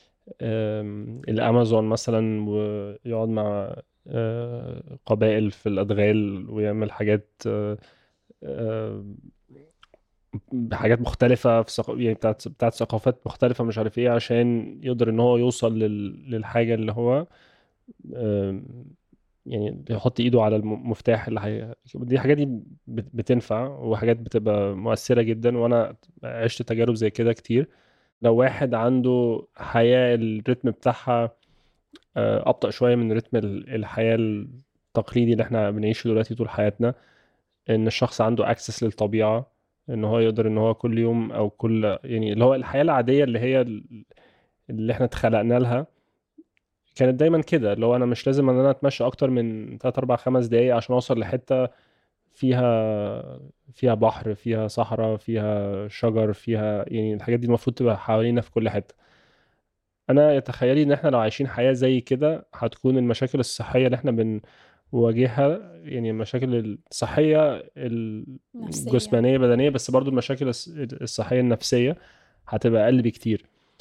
آم، الامازون مثلا ويقعد مع آه، قبائل في الادغال ويعمل حاجات آه، آه، حاجات مختلفة في ثق... يعني بتاعت بتاعت ثقافات مختلفة مش عارف ايه عشان يقدر ان هو يوصل لل... للحاجة اللي هو آم، يعني يحط ايده على المفتاح اللي هي دي حاجات دي بت- بتنفع وحاجات بتبقى مؤثرة جدا وانا عشت تجارب زي كده كتير لو واحد عنده حياة الريتم بتاعها آه، أبطأ شوية من رتم ال- الحياة التقليدي اللي احنا بنعيشه دلوقتي طول حياتنا ان الشخص عنده اكسس للطبيعة ان هو يقدر ان هو كل يوم او كل يعني اللي هو الحياة العادية اللي هي ال- اللي احنا اتخلقنا لها كانت دايما كده اللي هو انا مش لازم ان انا اتمشى اكتر من 3 4 5 دقايق عشان اوصل لحتة فيها فيها بحر فيها صحراء فيها شجر فيها يعني الحاجات دي المفروض تبقى حوالينا في كل حتة انا يتخيلي ان احنا لو عايشين حياة زي كده هتكون المشاكل الصحية اللي احنا بنواجهها يعني المشاكل الصحية نفسية. الجسمانية بدنية بس برضو المشاكل الص- الصحية النفسية هتبقى اقل بكتير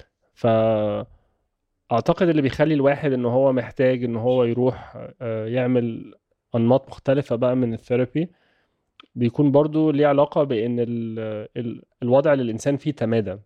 فاعتقد اللي بيخلي الواحد ان هو محتاج ان هو يروح آه، يعمل انماط مختلفة بقى من الثيرابي بيكون برضو ليه علاقة بان ال- ال- الوضع اللي الانسان فيه تمادى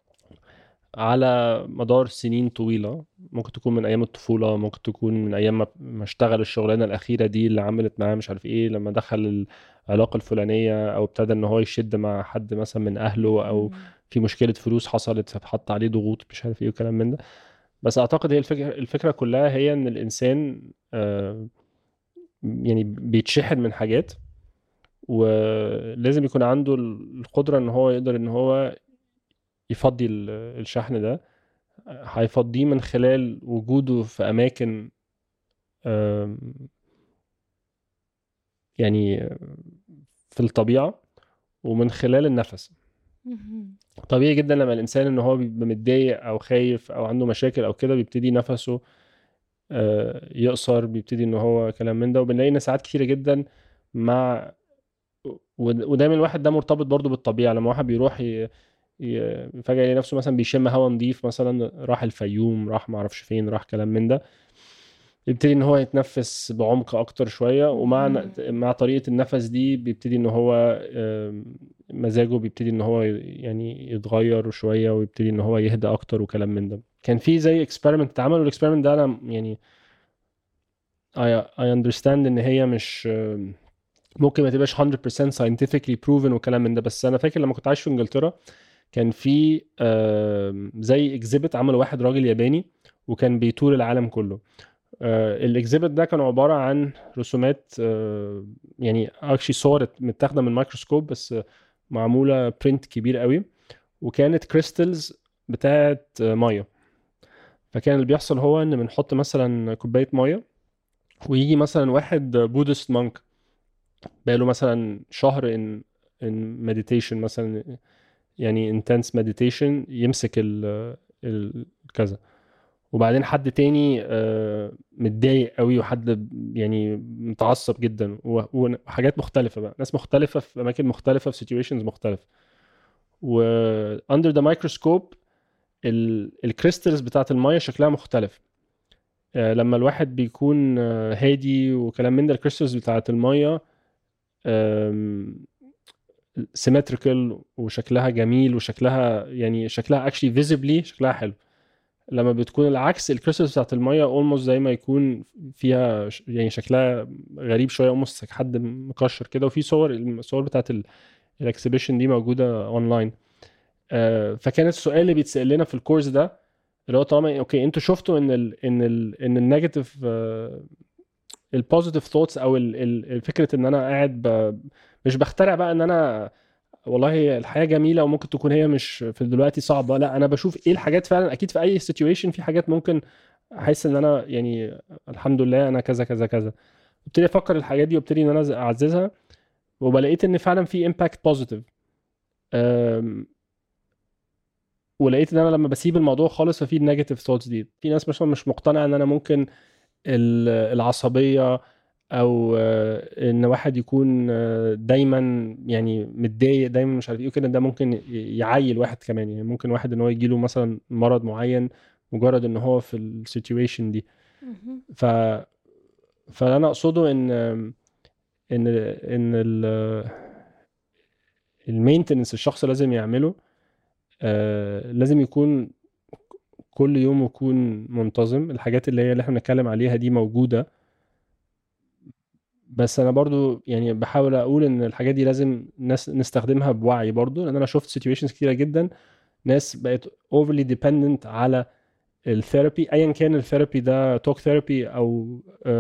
على مدار سنين طويلة ممكن تكون من أيام الطفولة ممكن تكون من أيام ما- ما اشتغل الشغلانة الأخيرة دي اللي عملت معاه مش عارف إيه لما دخل العلاقة الفلانية أو ابتدى إن هو يشد مع حد مثلا من أهله أو في مشكلة فلوس حصلت فحط عليه ضغوط مش عارف إيه وكلام من ده بس أعتقد هي الفكرة الفكرة كلها هي إن الإنسان آه، يعني بيتشحن من حاجات ولازم يكون عنده القدرة إن هو يقدر إن هو يفضي ال- الشحن ده هيفضيه من خلال وجوده في أماكن آم، يعني في الطبيعة ومن خلال النفس مهم. طبيعي جدا لما الإنسان إن هو بيبقى متضايق أو خايف أو عنده مشاكل أو كده بيبتدي نفسه آه، يقصر بيبتدي إن هو كلام من ده وبنلاقي إن ساعات كتيرة جدا مع ود- ودايما الواحد ده مرتبط برضو بالطبيعة لما واحد بيروح ي... ي... فجأة يلاقي نفسه مثلا بيشم هوا نظيف مثلا راح الفيوم راح معرفش فين راح كلام من ده يبتدي ان هو يتنفس بعمق اكتر شويه ومع مم. مع طريقه النفس دي بيبتدي ان هو آم، مزاجه بيبتدي ان هو ي- يعني يتغير شويه ويبتدي ان هو يهدى اكتر وكلام من ده كان في زي اكسبيرمنت اتعمل والاكسبيرمنت ده انا يعني I, I understand ان هي مش آم، ممكن ما تبقاش 100% scientifically proven وكلام من ده بس انا فاكر لما كنت عايش في انجلترا كان في آم، زي اكزيبت عمله واحد راجل ياباني وكان بيتور العالم كله الاكزيبت ده كان عباره عن رسومات آه، يعني اكشلي صور متاخده من مايكروسكوب بس آه، معموله برنت كبير قوي وكانت كريستلز بتاعت آه، ميه فكان اللي بيحصل هو ان بنحط مثلا كوبايه ميه ويجي مثلا واحد بودست مونك بقاله مثلا شهر ان ان مديتيشن مثلا يعني انتنس مديتيشن يمسك ال ال كذا وبعدين حد تاني آه، متضايق قوي وحد يعني متعصب جدا و- وحاجات مختلفة بقى ناس مختلفة في أماكن مختلفة في situations مختلفة و under the microscope ال الكريستالز بتاعت المية شكلها مختلف آه، لما الواحد بيكون آه، هادي وكلام من ده الكريستالز بتاعت المية آم، سيمتريكال وشكلها جميل وشكلها يعني شكلها اكشلي فيزيبلي شكلها حلو لما بتكون العكس الكريستالز بتاعت الميه اولموست زي ما يكون فيها يعني شكلها غريب شويه اولموست حد مكشر كده وفي صور الصور بتاعت الاكسبيشن دي موجوده اونلاين آه فكان السؤال اللي بيتسال لنا في الكورس ده اللي هو طالما اوكي انتوا شفتوا ان ال ان ال ان النيجاتيف البوزيتيف ثوتس او الفكره ان انا قاعد مش بخترع بقى ان انا والله الحياه جميله وممكن تكون هي مش في دلوقتي صعبه لا انا بشوف ايه الحاجات فعلا اكيد في اي سيتويشن في حاجات ممكن احس ان انا يعني الحمد لله انا كذا كذا كذا ابتدي افكر الحاجات دي وابتدي ان انا اعززها وبلاقيت ان فعلا في امباكت بوزيتيف ولقيت ان انا لما بسيب الموضوع خالص ففي النيجاتيف ثوتس دي في ناس مثلا مش مقتنعه ان انا ممكن العصبيه او ان واحد يكون دايما يعني متضايق دايما مش عارف ايه وكده ده ممكن يعيل واحد كمان يعني ممكن واحد ان هو يجي له مثلا مرض معين مجرد ان هو في السيتويشن دي ف فاللي انا اقصده ان ان ان المينتنس الشخص لازم يعمله لازم يكون كل يوم يكون منتظم الحاجات اللي هي اللي احنا بنتكلم عليها دي موجوده بس انا برضو يعني بحاول اقول ان الحاجات دي لازم ناس نستخدمها بوعي برضو لان انا شفت سيتويشنز كتيره جدا ناس بقت overly dependent على الثيرابي ايا كان الثيرابي ده توك ثيرابي او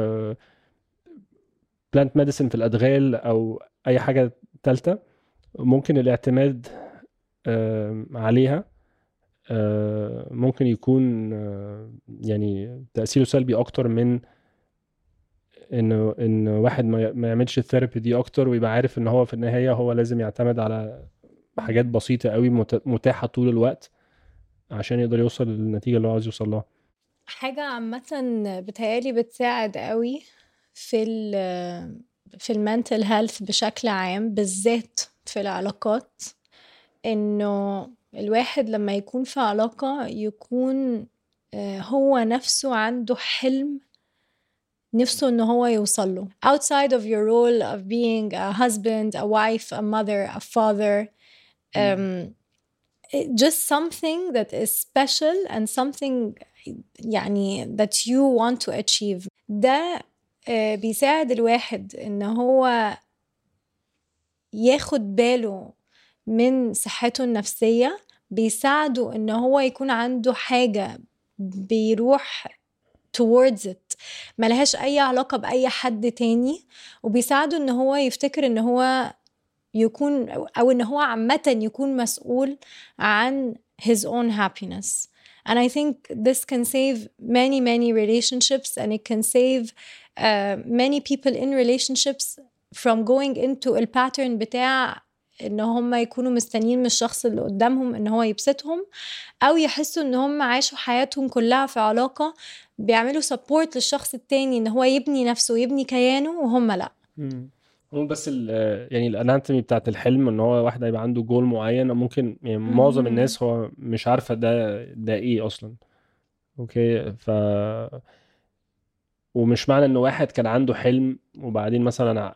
بلانت ميديسن في الادغال او اي حاجه ثالثه ممكن الاعتماد عليها ممكن يكون يعني تاثيره سلبي اكتر من انه ان واحد ما يعملش الثيرابي دي اكتر ويبقى عارف ان هو في النهايه هو لازم يعتمد على حاجات بسيطه قوي متاحه طول الوقت عشان يقدر يوصل للنتيجه اللي هو عايز يوصل لها حاجه عامه بتهيالي بتساعد قوي في ال في المنتل هيلث بشكل عام بالذات في العلاقات انه الواحد لما يكون في علاقه يكون هو نفسه عنده حلم نفسه ان هو يوصل له outside of your role of being a husband a wife a mother a father um, just something that is special and something يعني that you want to achieve ده بيساعد الواحد ان هو ياخد باله من صحته النفسية بيساعده ان هو يكون عنده حاجة بيروح towards it ملهاش اي علاقة بأي حد تاني وبيساعده ان هو يفتكر ان هو يكون او ان هو عامة يكون مسؤول عن his own happiness and I think this can save many many relationships and it can save uh, many people in relationships from going into الباترن بتاع ان هم يكونوا مستنيين من الشخص اللي قدامهم ان هو يبسطهم او يحسوا ان هم عاشوا حياتهم كلها في علاقة بيعملوا سبورت للشخص التاني ان هو يبني نفسه ويبني كيانه وهم لا هو بس يعني الاناتومي بتاعت الحلم ان هو واحد هيبقى عنده جول معين ممكن يعني معظم الناس هو مش عارفه ده ده ايه اصلا اوكي ف ومش معنى ان واحد كان عنده حلم وبعدين مثلا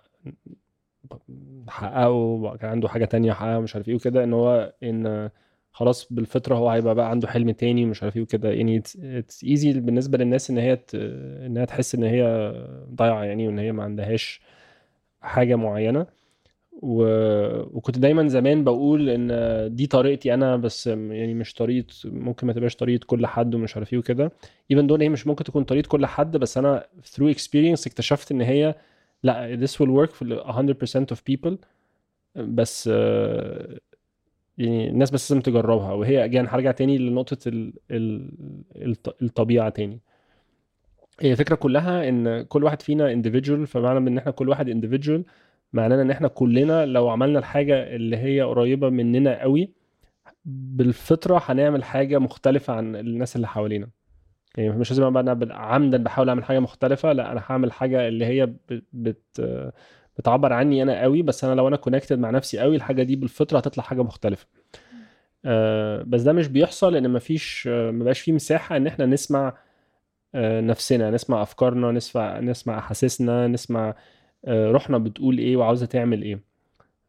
حققه وكان عنده حاجه تانية حققها مش عارف ايه وكده ان هو ان خلاص بالفطره هو هيبقى بقى عنده حلم تاني ومش عارف ايه وكده يعني اتس ايزي بالنسبه للناس ان هي ت... انها تحس ان هي ضايعه يعني وان هي ما عندهاش حاجه معينه و... وكنت دايما زمان بقول ان دي طريقتي انا بس يعني مش طريقه ممكن ما تبقاش طريقه كل حد ومش عارف ايه وكده ايفن دول هي مش ممكن تكون طريقه كل حد بس انا through experience اكتشفت ان هي لا this will work for 100% of people بس يعني الناس بس لازم تجربها وهي اجان هرجع تاني لنقطه ال ال الطبيعه تاني هي الفكره كلها ان كل واحد فينا individual فمعنى ان احنا كل واحد individual معناه ان احنا كلنا لو عملنا الحاجه اللي هي قريبه مننا قوي بالفطره هنعمل حاجه مختلفه عن الناس اللي حوالينا يعني مش لازم ابقى انا عمدا بحاول اعمل حاجه مختلفه لا انا هعمل حاجه اللي هي بت بتعبر عني انا قوي بس انا لو انا كونكتد مع نفسي قوي الحاجه دي بالفطره هتطلع حاجه مختلفه آه بس ده مش بيحصل لان مفيش ما بقاش فيه مساحه ان احنا نسمع آه نفسنا نسمع افكارنا نسمع نسمع احاسيسنا نسمع آه روحنا بتقول ايه وعاوزه تعمل ايه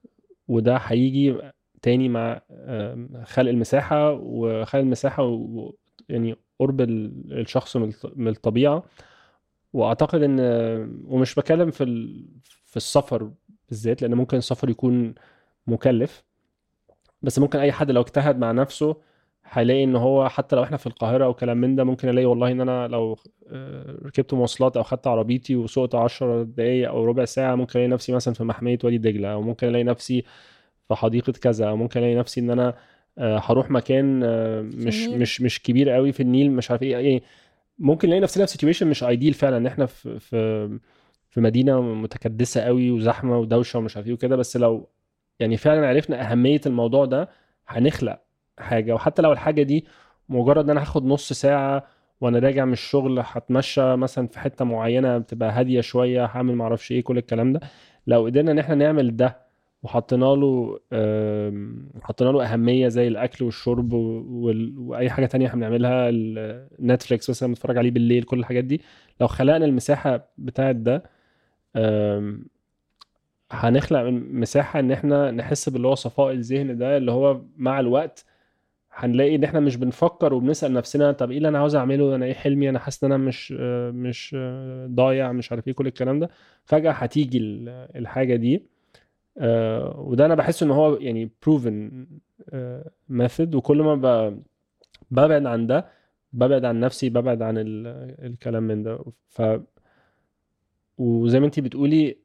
وده هيجي تاني مع آم، خلق المساحة وخلق المساحة و يعني قرب ال- الشخص من الط- من الطبيعة واعتقد ان ومش بتكلم في ال- في السفر بالذات لان ممكن السفر يكون مكلف بس ممكن اي حد لو اجتهد مع نفسه هيلاقي ان هو حتى لو احنا في القاهره او كلام من ده ممكن الاقي والله ان انا لو آه، ركبت مواصلات او خدت عربيتي وسوقت 10 دقايق او ربع ساعه ممكن الاقي نفسي مثلا في محميه وادي دجله او ممكن الاقي نفسي في حديقه كذا او ممكن الاقي نفسي ان انا آه، هروح مكان آه، مش النيل. مش مش كبير قوي في النيل مش عارف ايه يعني ممكن نلاقي نفسنا في سيتويشن مش ايديل فعلا ان احنا في في في مدينه متكدسه قوي وزحمه ودوشه ومش عارف ايه وكده بس لو يعني فعلا عرفنا اهميه الموضوع ده هنخلق حاجه وحتى لو الحاجه دي مجرد ان انا هاخد نص ساعه وانا راجع من الشغل هتمشى مثلا في حته معينه بتبقى هاديه شويه هعمل معرفش ايه كل الكلام ده لو قدرنا ان احنا نعمل ده وحطينا له آم، حطينا له اهميه زي الاكل والشرب و- وال- واي حاجه تانية احنا بنعملها ال- نتفليكس مثلا بنتفرج عليه بالليل كل الحاجات دي لو خلقنا المساحه بتاعت ده آم، هنخلق من- مساحه ان احنا نحس باللي هو صفاء الذهن ده اللي هو مع الوقت هنلاقي ان احنا مش بنفكر وبنسال نفسنا طب ايه اللي انا عاوز اعمله انا ايه حلمي انا حاسس ان انا مش آه، مش آه، ضايع مش عارف ايه كل الكلام ده فجاه هتيجي ال- الحاجه دي آه، وده انا بحس ان هو يعني بروفن ميثود وكل ما ب- ببعد عن ده ببعد عن نفسي ببعد عن ال- الكلام من ده ف وزي ما انتي بتقولي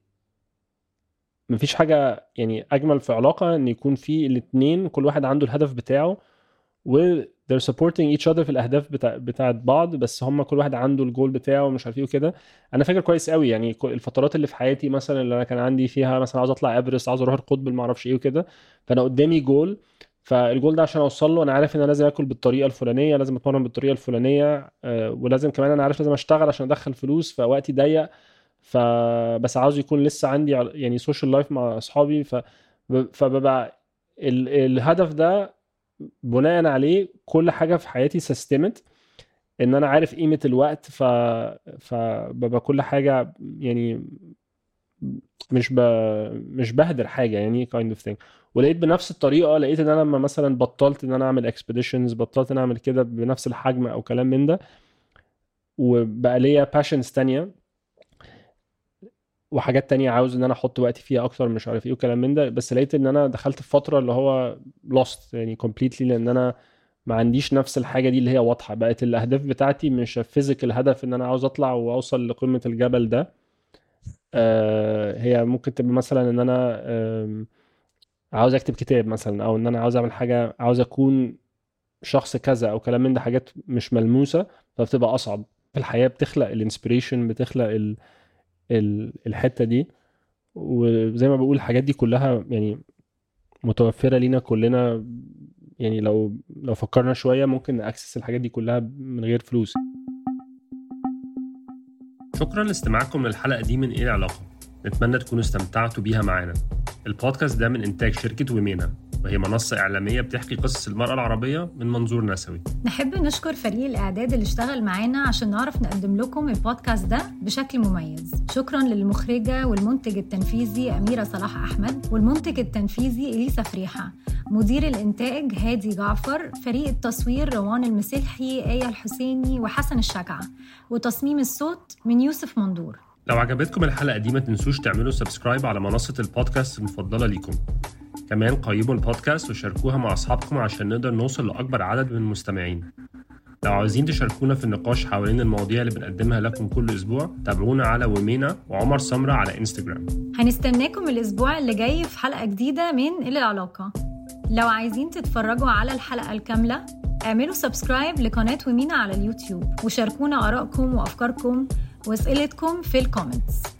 مفيش حاجة يعني أجمل في علاقة إن يكون في الاتنين كل واحد عنده الهدف بتاعه و they're supporting each other في الأهداف بتاع بتاعت بعض بس هم كل واحد عنده الجول بتاعه ومش عارف ايه وكده أنا فاكر كويس قوي يعني كل- الفترات اللي في حياتي مثلا اللي أنا كان عندي فيها مثلا عاوز أطلع إيفرست عاوز أروح القطب اللي معرفش ايه وكده فأنا قدامي جول فالجول ده عشان اوصل له انا عارف ان انا لازم اكل بالطريقه الفلانيه لازم اتمرن بالطريقه الفلانيه آه، ولازم كمان انا عارف لازم اشتغل عشان ادخل فلوس فوقتي ضيق فبس عاوز يكون لسه عندي عل- يعني سوشيال لايف مع اصحابي ف فببقى ال... الهدف ده بناء عليه كل حاجه في حياتي سيستمت ان انا عارف قيمه الوقت ف فببقى كل حاجه يعني مش ب... مش بهدر حاجه يعني kind of thing ولقيت بنفس الطريقه لقيت ان انا لما مثلا بطلت ان انا اعمل اكسبيديشنز بطلت ان انا اعمل كده بنفس الحجم او كلام من ده وبقى ليا باشنز تانية وحاجات تانية عاوز ان انا احط وقتي فيها اكتر مش عارف ايه وكلام من ده بس لقيت ان انا دخلت في فتره اللي هو lost يعني completely لان انا ما عنديش نفس الحاجه دي اللي هي واضحه بقت الاهداف بتاعتي مش فيزيكال هدف ان انا عاوز اطلع واوصل لقمه الجبل ده آه، هي ممكن تبقى مثلا ان انا آم، عاوز اكتب كتاب مثلا او ان انا عاوز اعمل حاجه عاوز اكون شخص كذا او كلام من ده حاجات مش ملموسه فبتبقى اصعب في الحياه بتخلق الانسبريشن بتخلق ال ال الحته دي وزي ما بقول الحاجات دي كلها يعني متوفره لينا كلنا يعني لو لو فكرنا شويه ممكن ناكسس الحاجات دي كلها من غير فلوس شكرا لاستماعكم للحلقة دي من إيه العلاقة نتمنى تكونوا استمتعتوا بيها معانا البودكاست ده من إنتاج شركة ويمينا وهي منصة إعلامية بتحكي قصص المرأة العربية من منظور نسوي نحب نشكر فريق الإعداد اللي اشتغل معانا عشان نعرف نقدم لكم البودكاست ده بشكل مميز شكرا للمخرجة والمنتج التنفيذي أميرة صلاح أحمد والمنتج التنفيذي إليسا فريحة مدير الإنتاج هادي جعفر فريق التصوير روان المسلحي آية الحسيني وحسن الشجعة وتصميم الصوت من يوسف مندور لو عجبتكم الحلقة دي ما تنسوش تعملوا سبسكرايب على منصة البودكاست المفضلة ليكم كمان قيموا البودكاست وشاركوها مع أصحابكم عشان نقدر نوصل لأكبر عدد من المستمعين لو عاوزين تشاركونا في النقاش حوالين المواضيع اللي بنقدمها لكم كل أسبوع تابعونا على ومينا وعمر سمرة على إنستجرام هنستناكم الأسبوع اللي جاي في حلقة جديدة من إلى العلاقة لو عايزين تتفرجوا على الحلقة الكاملة اعملوا سبسكرايب لقناة ومينا على اليوتيوب وشاركونا آرائكم وأفكاركم وأسئلتكم في الكومنتس